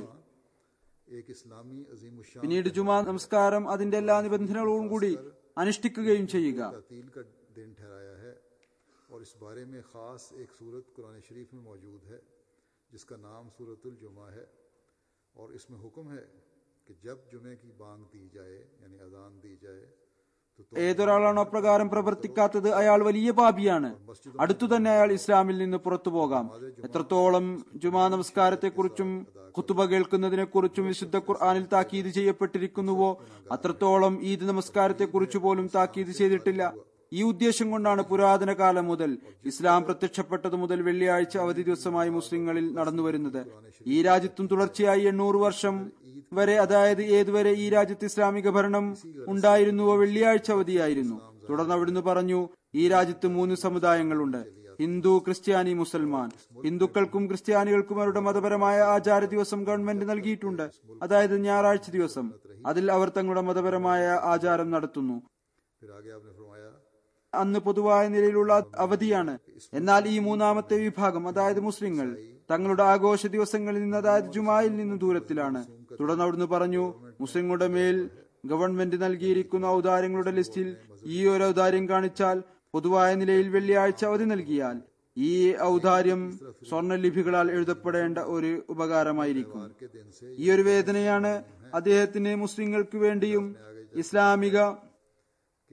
एक इस्लामी अजीम उशान പിന്നീട് ജുമാ നമസ്കാരം അതിന്റെ എല്ലാ നിബന്ധനകളോടും കൂടി അനുഷ്ഠിക്കുകയും ചെയ്യുക तातील का दिन ठहराया है और इस बारे में ख़ास एक सूरत कुरान शरीफ में मौजूद है जिसका नाम सूरतुल जुमा है और इसमें हुक्म है कि जब जुमे की बांग दी जाए यानी अजान दी जाए तो, तो ഏതൊരാളാണോ അപ്രകാരം പ്രവർത്തിക്കാത്തത് അയാൾ വലിയ പാപിയാണ് അടുത്തു തന്നെ അയാൾ ഇസ്ലാമിൽ നിന്ന് പുറത്തു പോകാം എത്രത്തോളം ജുമാ നമസ്കാരത്തെക്കുറിച്ചും കുത്തുബ കേൾക്കുന്നതിനെക്കുറിച്ചും വിശുദ്ധ ഖുർആാനിൽ താക്കീത് ചെയ്യപ്പെട്ടിരിക്കുന്നുവോ അത്രത്തോളം ഈദ് നമസ്കാരത്തെക്കുറിച്ച് പോലും താക്കീത് ചെയ്തിട്ടില്ല ഈ ഉദ്ദേശം കൊണ്ടാണ് പുരാതന കാലം മുതൽ ഇസ്ലാം പ്രത്യക്ഷപ്പെട്ടതു മുതൽ വെള്ളിയാഴ്ച അവധി ദിവസമായി മുസ്ലിങ്ങളിൽ നടന്നുവരുന്നത് ഈ രാജ്യത്തും തുടർച്ചയായി എണ്ണൂറ് വർഷം വരെ അതായത് ഏതുവരെ ഈ രാജ്യത്ത് ഇസ്ലാമിക ഭരണം ഉണ്ടായിരുന്നുവോ വെള്ളിയാഴ്ച അവധിയായിരുന്നു തുടർന്ന് അവിടുന്ന് പറഞ്ഞു ഈ രാജ്യത്ത് മൂന്ന് സമുദായങ്ങളുണ്ട് ഹിന്ദു ക്രിസ്ത്യാനി മുസൽമാൻ ഹിന്ദുക്കൾക്കും ക്രിസ്ത്യാനികൾക്കും അവരുടെ മതപരമായ ആചാര ദിവസം ഗവൺമെന്റ് നൽകിയിട്ടുണ്ട് അതായത് ഞായറാഴ്ച ദിവസം അതിൽ അവർ തങ്ങളുടെ മതപരമായ ആചാരം നടത്തുന്നു फिर आगे आपने फरमाया അന്ന് പൊതുവായ നിലയിലുള്ള അവധിയാണ് എന്നാൽ ഈ മൂന്നാമത്തെ വിഭാഗം അതായത് മുസ്ലിങ്ങൾ തങ്ങളുടെ ആഘോഷ ദിവസങ്ങളിൽ നിന്ന് അതായത് ജുമായിൽ നിന്ന് ദൂരത്തിലാണ് തുടർന്ന് അവിടുന്ന് പറഞ്ഞു മുസ്ലിങ്ങളുടെ മേൽ ഗവൺമെന്റ് നൽകിയിരിക്കുന്ന ഔദാര്യങ്ങളുടെ ലിസ്റ്റിൽ ഈ ഒരു ഔദാര്യം കാണിച്ചാൽ പൊതുവായ നിലയിൽ വെള്ളിയാഴ്ച അവധി നൽകിയാൽ ഈ ഔദാര്യം സ്വർണ്ണലിപികളാൽ എഴുതപ്പെടേണ്ട ഒരു ഉപകാരമായിരിക്കും के दिन से ഈ ഒരു വേദനയാണ് അദ്ദേഹത്തിന് മുസ്ലിങ്ങൾക്ക് വേണ്ടിയും ഇസ്ലാമിക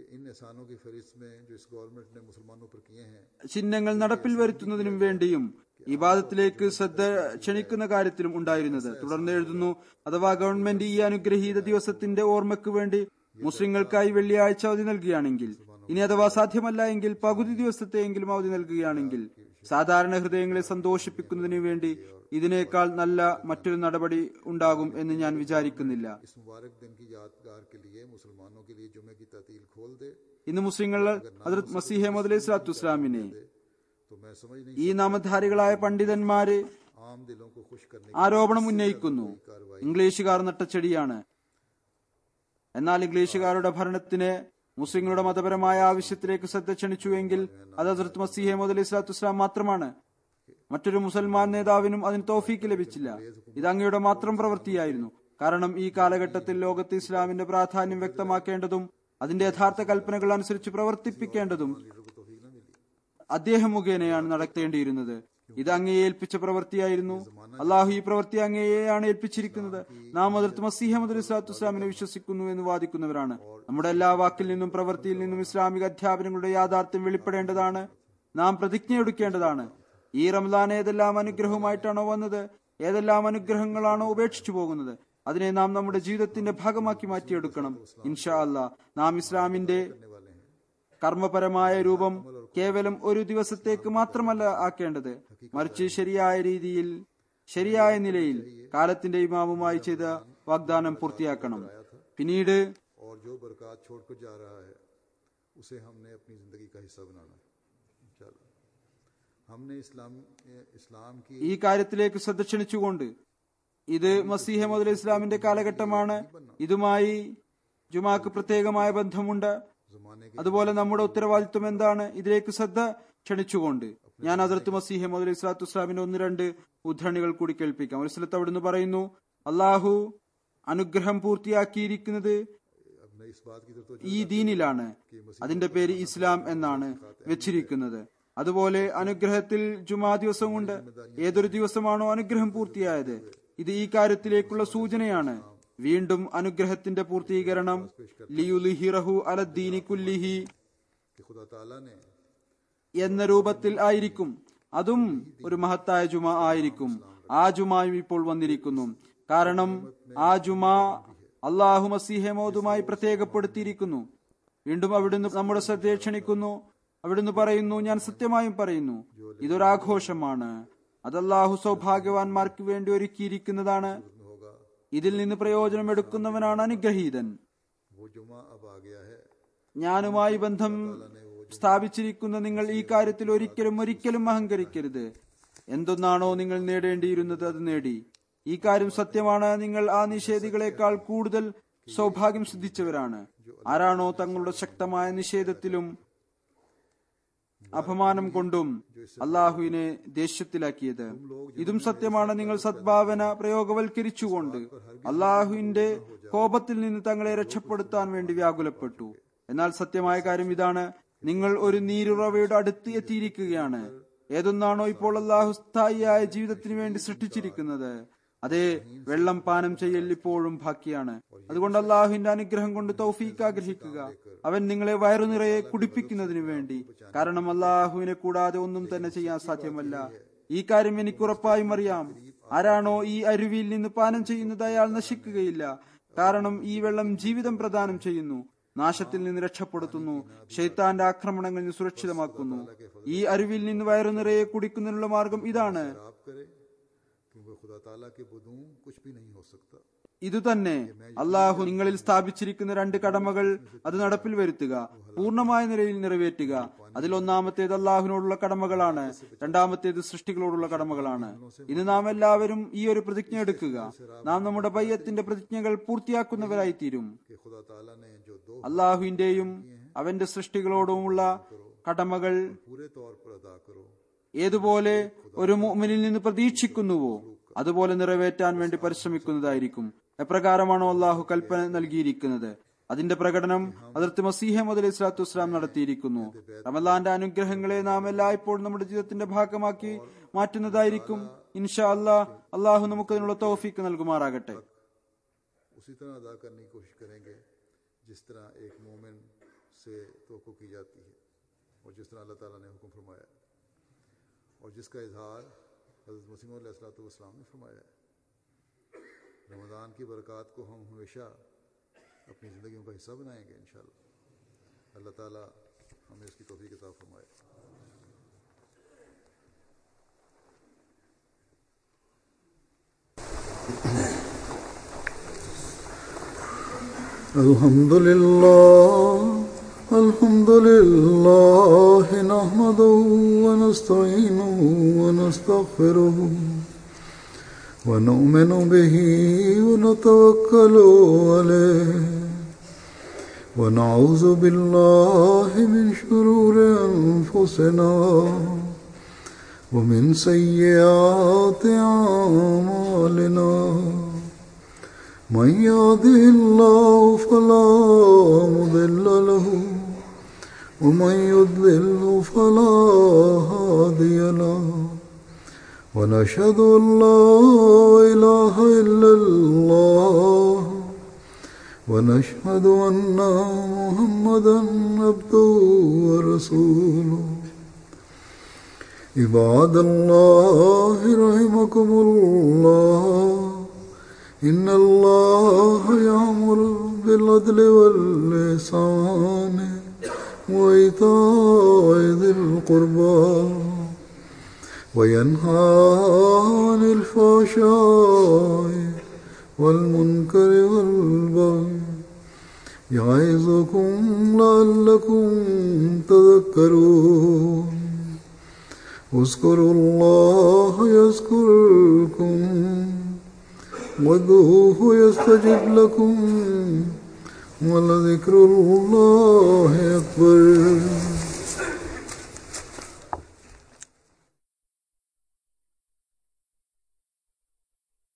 कि इन एहसानों की फहरिस्त में जो इस गवर्नमेंट ने मुसलमानों पर किए हैं ചിഹ്നങ്ങൾ നടപ്പിൽ വരുത്തുന്നതിനും വേണ്ടിയും ഇബാദത്തിലേക്ക് ശ്രദ്ധ ക്ഷണിക്കുന്ന കാര്യത്തിലും ഉണ്ടായിരുന്നത് തുടർന്ന് എഴുതുന്നു അഥവാ ഗവൺമെന്റ് ഈ അനുഗ്രഹീത ദിവസത്തിന്റെ ഓർമ്മയ്ക്ക് വേണ്ടി മുസ്ലിങ്ങൾക്കായി വെള്ളിയാഴ്ച അവധി നൽകുകയാണെങ്കിൽ ഇനി അഥവാ സാധ്യമല്ല എങ്കിൽ പകുതി ദിവസത്തെയെങ്കിലും അവധി നൽകുകയാണെങ്കിൽ സാധാരണ ഹൃദയങ്ങളെ സന്തോഷിപ്പിക്കുന്നതിന് വേണ്ടി ഇതിനേക്കാൾ നല്ല മറ്റൊരു നടപടി ഉണ്ടാകും എന്ന് ഞാൻ വിചാരിക്കുന്നില്ല इस मुबारक दिन की यादगार के लिए मुसलमानों के लिए जुमे की तातील खोल दे ഇന്ന് മുസ്ലിങ്ങൾ ഹജറത് മസീഹ് അലൈഹി സ്വലാത്തു വസ്സലാമിനെ तो मैं समझ नहीं ഈ നാമധാരികളായ പണ്ഡിതന്മാര് आम दिलों को खुश करने ആരോപണം ഉന്നയിക്കുന്നു ഇംഗ്ലീഷുകാർ നട്ടച്ചെടിയാണ് എന്നാൽ ഇംഗ്ലീഷുകാരുടെ ഭരണത്തിന് മുസ്ലിങ്ങളുടെ മതപരമായ ആവശ്യത്തിലേക്ക് ശ്രദ്ധ ക്ഷണിച്ചുവെങ്കിൽ അത് ഹസരത്ത് മസീഹെ മുതലി ഇസ്ലാത്തു ഇസ്ലാം മാത്രമാണ് മറ്റൊരു മുസൽമാൻ നേതാവിനും അതിന് തോഫീക്ക് ലഭിച്ചില്ല ഇത് അങ്ങയുടെ മാത്രം പ്രവൃത്തിയായിരുന്നു കാരണം ഈ കാലഘട്ടത്തിൽ ലോകത്ത് ഇസ്ലാമിന്റെ പ്രാധാന്യം വ്യക്തമാക്കേണ്ടതും അതിന്റെ യഥാർത്ഥ കൽപ്പനകൾ അനുസരിച്ച് പ്രവർത്തിപ്പിക്കേണ്ടതും അദ്ദേഹം മുഖേനയാണ് നടത്തേണ്ടിയിരുന്നത് ഇത് അങ്ങയെ ഏൽപ്പിച്ച പ്രവൃത്തിയായിരുന്നു അള്ളാഹു ഈ പ്രവൃത്തി അങ്ങയെയാണ് ഏൽപ്പിച്ചിരിക്കുന്നത് നാം അതിർത്ത് മസീഹമദ് ഇസ്ലാത്തു ഇസ്ലാമിനെ വിശ്വസിക്കുന്നു എന്ന് വാദിക്കുന്നവരാണ് നമ്മുടെ എല്ലാ വാക്കിൽ നിന്നും പ്രവൃത്തിയിൽ നിന്നും ഇസ്ലാമിക അധ്യാപനങ്ങളുടെ യാഥാർത്ഥ്യം വെളിപ്പെടേണ്ടതാണ് നാം പ്രതിജ്ഞയെടുക്കേണ്ടതാണ് ഈ റംലാൻ ഏതെല്ലാം അനുഗ്രഹവുമായിട്ടാണോ വന്നത് ഏതെല്ലാം അനുഗ്രഹങ്ങളാണോ ഉപേക്ഷിച്ചു പോകുന്നത് അതിനെ നാം നമ്മുടെ ജീവിതത്തിന്റെ ഭാഗമാക്കി മാറ്റിയെടുക്കണം ഇൻഷാ അല്ലാ നാം ഇസ്ലാമിന്റെ കർമ്മപരമായ രൂപം കേവലം ഒരു ദിവസത്തേക്ക് മാത്രമല്ല ആക്കേണ്ടത് മറിച്ച് ശരിയായ രീതിയിൽ ശരിയായ നിലയിൽ കാലത്തിന്റെ ഇമാമുമായി ചെയ്ത വാഗ്ദാനം പൂർത്തിയാക്കണം പിന്നീട് और जो बरकत छोड़कर जा रहा है उसे हमने अपनी ज़िंदगी का हिस्सा बनाना है इंशाल्लाह हमने इस्लाम इस्लाम की ഈ കാര്യത്തിലേക്ക് ശ്രദ്ധ ക്ഷണിച്ചുകൊണ്ട് ഇത് മസീഹ മുതൽ ഇസ്ലാമിന്റെ കാലഘട്ടമാണ് ഇതുമായി ജുമാക്ക് പ്രത്യേകമായ ബന്ധമുണ്ട് ज़माने के അതുപോലെ നമ്മുടെ ഉത്തരവാദിത്വം എന്താണ് ഇതിലേക്ക് ശ്രദ്ധ ക്ഷണിച്ചുകൊണ്ട് ഞാൻ അതിർത്ത് മസീഹ മുതൽ ഇസ്ലാത്തു ഇസ്ലാമിന്റെ ഒന്ന് രണ്ട് ഉദ്ധരണികൾ കൂടി കേൾപ്പിക്കാം ഒരു സ്ഥലത്ത് അവിടുന്ന് പറയുന്നു അള്ളാഹു അനുഗ്രഹം പൂർത്തിയാക്കിയിരിക്കുന്നത് अब मैं इस बात की तरफ ഈ ദീനിലാണ് അതിന്റെ പേര് ഇസ്ലാം എന്നാണ് വെച്ചിരിക്കുന്നത് അതുപോലെ അനുഗ്രഹത്തിൽ ജുമാ ദിവസമുണ്ട് ഏതൊരു ദിവസമാണോ അനുഗ്രഹം പൂർത്തിയായത് ഇത് ഈ കാര്യത്തിലേക്കുള്ള സൂചനയാണ് വീണ്ടും അനുഗ്രഹത്തിന്റെ പൂർത്തീകരണം ലിയുലിഹിറഹു അലദ്ദീനി കുല്ലിഹി कि खुदा ताला ने എന്ന രൂപത്തിൽ ആയിരിക്കും അതും ഒരു മഹത്തായ ജുമ ആയിരിക്കും ആ ജുമായും ഇപ്പോൾ വന്നിരിക്കുന്നു കാരണം ആ ജുമാ അള്ളാഹു മസീഹമോദുമായി പ്രത്യേകപ്പെടുത്തിയിരിക്കുന്നു വീണ്ടും അവിടുന്ന് നമ്മുടെ ശ്രദ്ധയെ ക്ഷണിക്കുന്നു അവിടുന്ന് പറയുന്നു ഞാൻ സത്യമായും പറയുന്നു ഇതൊരാഘോഷമാണ് അത് അള്ളാഹു സൗഭാഗ്യവാന്മാർക്ക് വേണ്ടി ഒരുക്കിയിരിക്കുന്നതാണ് होगा ഇതിൽ നിന്ന് പ്രയോജനം എടുക്കുന്നവനാണ് അനുഗ്രഹീതൻ वो जुमा अब आ गया है ഞാനുമായി ബന്ധം സ്ഥാപിച്ചിരിക്കുന്ന നിങ്ങൾ ഈ കാര്യത്തിൽ ഒരിക്കലും ഒരിക്കലും അഹങ്കരിക്കരുത് എന്തൊന്നാണോ നിങ്ങൾ നേടേണ്ടിയിരുന്നത് അത് നേടി ഈ കാര്യം സത്യമാണ് നിങ്ങൾ ആ നിഷേധികളെക്കാൾ കൂടുതൽ സൗഭാഗ്യം സിദ്ധിച്ചവരാണ് ആരാണോ തങ്ങളുടെ ശക്തമായ നിഷേധത്തിലും അപമാനം കൊണ്ടും അള്ളാഹുവിനെ ദേഷ്യത്തിലാക്കിയത് ഇതും സത്യമാണ് നിങ്ങൾ സദ്ഭാവന പ്രയോഗവൽക്കരിച്ചുകൊണ്ട് അള്ളാഹുവിന്റെ കോപത്തിൽ നിന്ന് തങ്ങളെ രക്ഷപ്പെടുത്താൻ വേണ്ടി വ്യാകുലപ്പെട്ടു എന്നാൽ സത്യമായ കാര്യം ഇതാണ് നിങ്ങൾ ഒരു നീരുറവയുടെ അടുത്ത് എത്തിയിരിക്കുകയാണ് ഏതൊന്നാണോ ഇപ്പോൾ അള്ളാഹു സ്ഥായിയായ ജീവിതത്തിന് വേണ്ടി സൃഷ്ടിച്ചിരിക്കുന്നത് അതെ വെള്ളം പാനം ചെയ്യൽ ഇപ്പോഴും ബാക്കിയാണ് അതുകൊണ്ട് അള്ളാഹുവിന്റെ അനുഗ്രഹം കൊണ്ട് തൗഫീക്ക് ആഗ്രഹിക്കുക അവൻ നിങ്ങളെ വയറു നിറയെ കുടിപ്പിക്കുന്നതിന് വേണ്ടി കാരണം അള്ളാഹുവിനെ കൂടാതെ ഒന്നും തന്നെ ചെയ്യാൻ സാധ്യമല്ല ഈ കാര്യം എനിക്ക് ഉറപ്പായും അറിയാം ആരാണോ ഈ അരുവിയിൽ നിന്ന് പാനം ചെയ്യുന്നത് അയാൾ നശിക്കുകയില്ല കാരണം ഈ വെള്ളം ജീവിതം പ്രദാനം ചെയ്യുന്നു നാശത്തിൽ നിന്ന് രക്ഷപ്പെടുത്തുന്നു ഷെയ്ത്താന്റെ ആക്രമണങ്ങളിൽ നിന്ന് സുരക്ഷിതമാക്കുന്നു ഈ അരുവിൽ നിന്ന് വയറു നിറയെ കുടിക്കുന്നതിനുള്ള മാർഗം ഇതാണ് आप करे क्योंकि खुदा ताला के बदूं कुछ भी नहीं हो सकता ഇതുതന്നെ അള്ളാഹു നിങ്ങളിൽ സ്ഥാപിച്ചിരിക്കുന്ന രണ്ട് കടമകൾ അത് നടപ്പിൽ വരുത്തുക പൂർണ്ണമായ നിലയിൽ നിറവേറ്റുക അതിൽ ഒന്നാമത്തേത് അള്ളാഹുവിനോടുള്ള കടമകളാണ് രണ്ടാമത്തേത് സൃഷ്ടികളോടുള്ള കടമകളാണ് ഇന്ന് നാം എല്ലാവരും ഈ ഒരു പ്രതിജ്ഞ എടുക്കുക നാം നമ്മുടെ ബയ്യത്തിന്റെ പ്രതിജ്ഞകൾ പൂർത്തിയാക്കുന്നവരായി തീരും कि खुदा ताला ने जो दो അള്ളാഹുവിന്റെയും അവന്റെ സൃഷ്ടികളോടുമുള്ള കടമകൾ पूरे तौर पर अदा करो ഏതുപോലെ ഒരു മുഅ്മിനിൽ നിന്ന് പ്രതീക്ഷിക്കുന്നുവോ അതുപോലെ നിറവേറ്റാൻ വേണ്ടി പരിശ്രമിക്കുന്നതായിരിക്കും എപ്രകാരമാണോ അള്ളാഹു കൽപ്പന നൽകിയിരിക്കുന്നത് അതിന്റെ പ്രകടനം അതിർത്തി മസീഹ മുതൽ ഇസ്ലാത്തു വസ്സലാം നടത്തിയിരിക്കുന്നു റമലാന്റെ അനുഗ്രഹങ്ങളെ നാം എല്ലായ്പ്പോഴും നമ്മുടെ ജീവിതത്തിന്റെ ഭാഗമാക്കി മാറ്റുന്നതായിരിക്കും ഇൻഷാ അല്ലാ അള്ളാഹു നമുക്ക് അതിനുള്ള തൗഫീക്ക് നൽകുമാറാകട്ടെ उसी तरह अदा करने की कोशिश करेंगे जिस तरह एक मोमिन से तो की जाती है और जिस तरह अल्लाह ताला ने हुक्म फरमाया और जिसका इजहार हज़रत मसीम इस्लाम ने फरमाया है रमज़ान की बरक़ात को हम हमेशा अपनी ज़िंदगियों का हिस्सा बनाएंगे इन अल्लाह ताला हमें इसकी तोफ़ी किताब फरमाए الحمد لله الحمد لله نحمده ونستعينه ونستغفره ونؤمن به ونتوكل عليه ونعوذ بالله من شرور أنفسنا ومن سيئات أعمالنا من يهده الله فلا مضل له ومن يضلل فلا هادي له ونشهد أن لا إله إلا الله ونشهد أن محمدا عبده ورسوله عباد الله رحمكم الله إن الله يأمر بالعدل واللسان وإيتاء ذي القربى وينهى عن الفحشاء والمنكر والبغي يعظكم لعلكم تذكرون اذكروا الله يذكركم وادعوه يستجب لكم ولذكر الله أكبر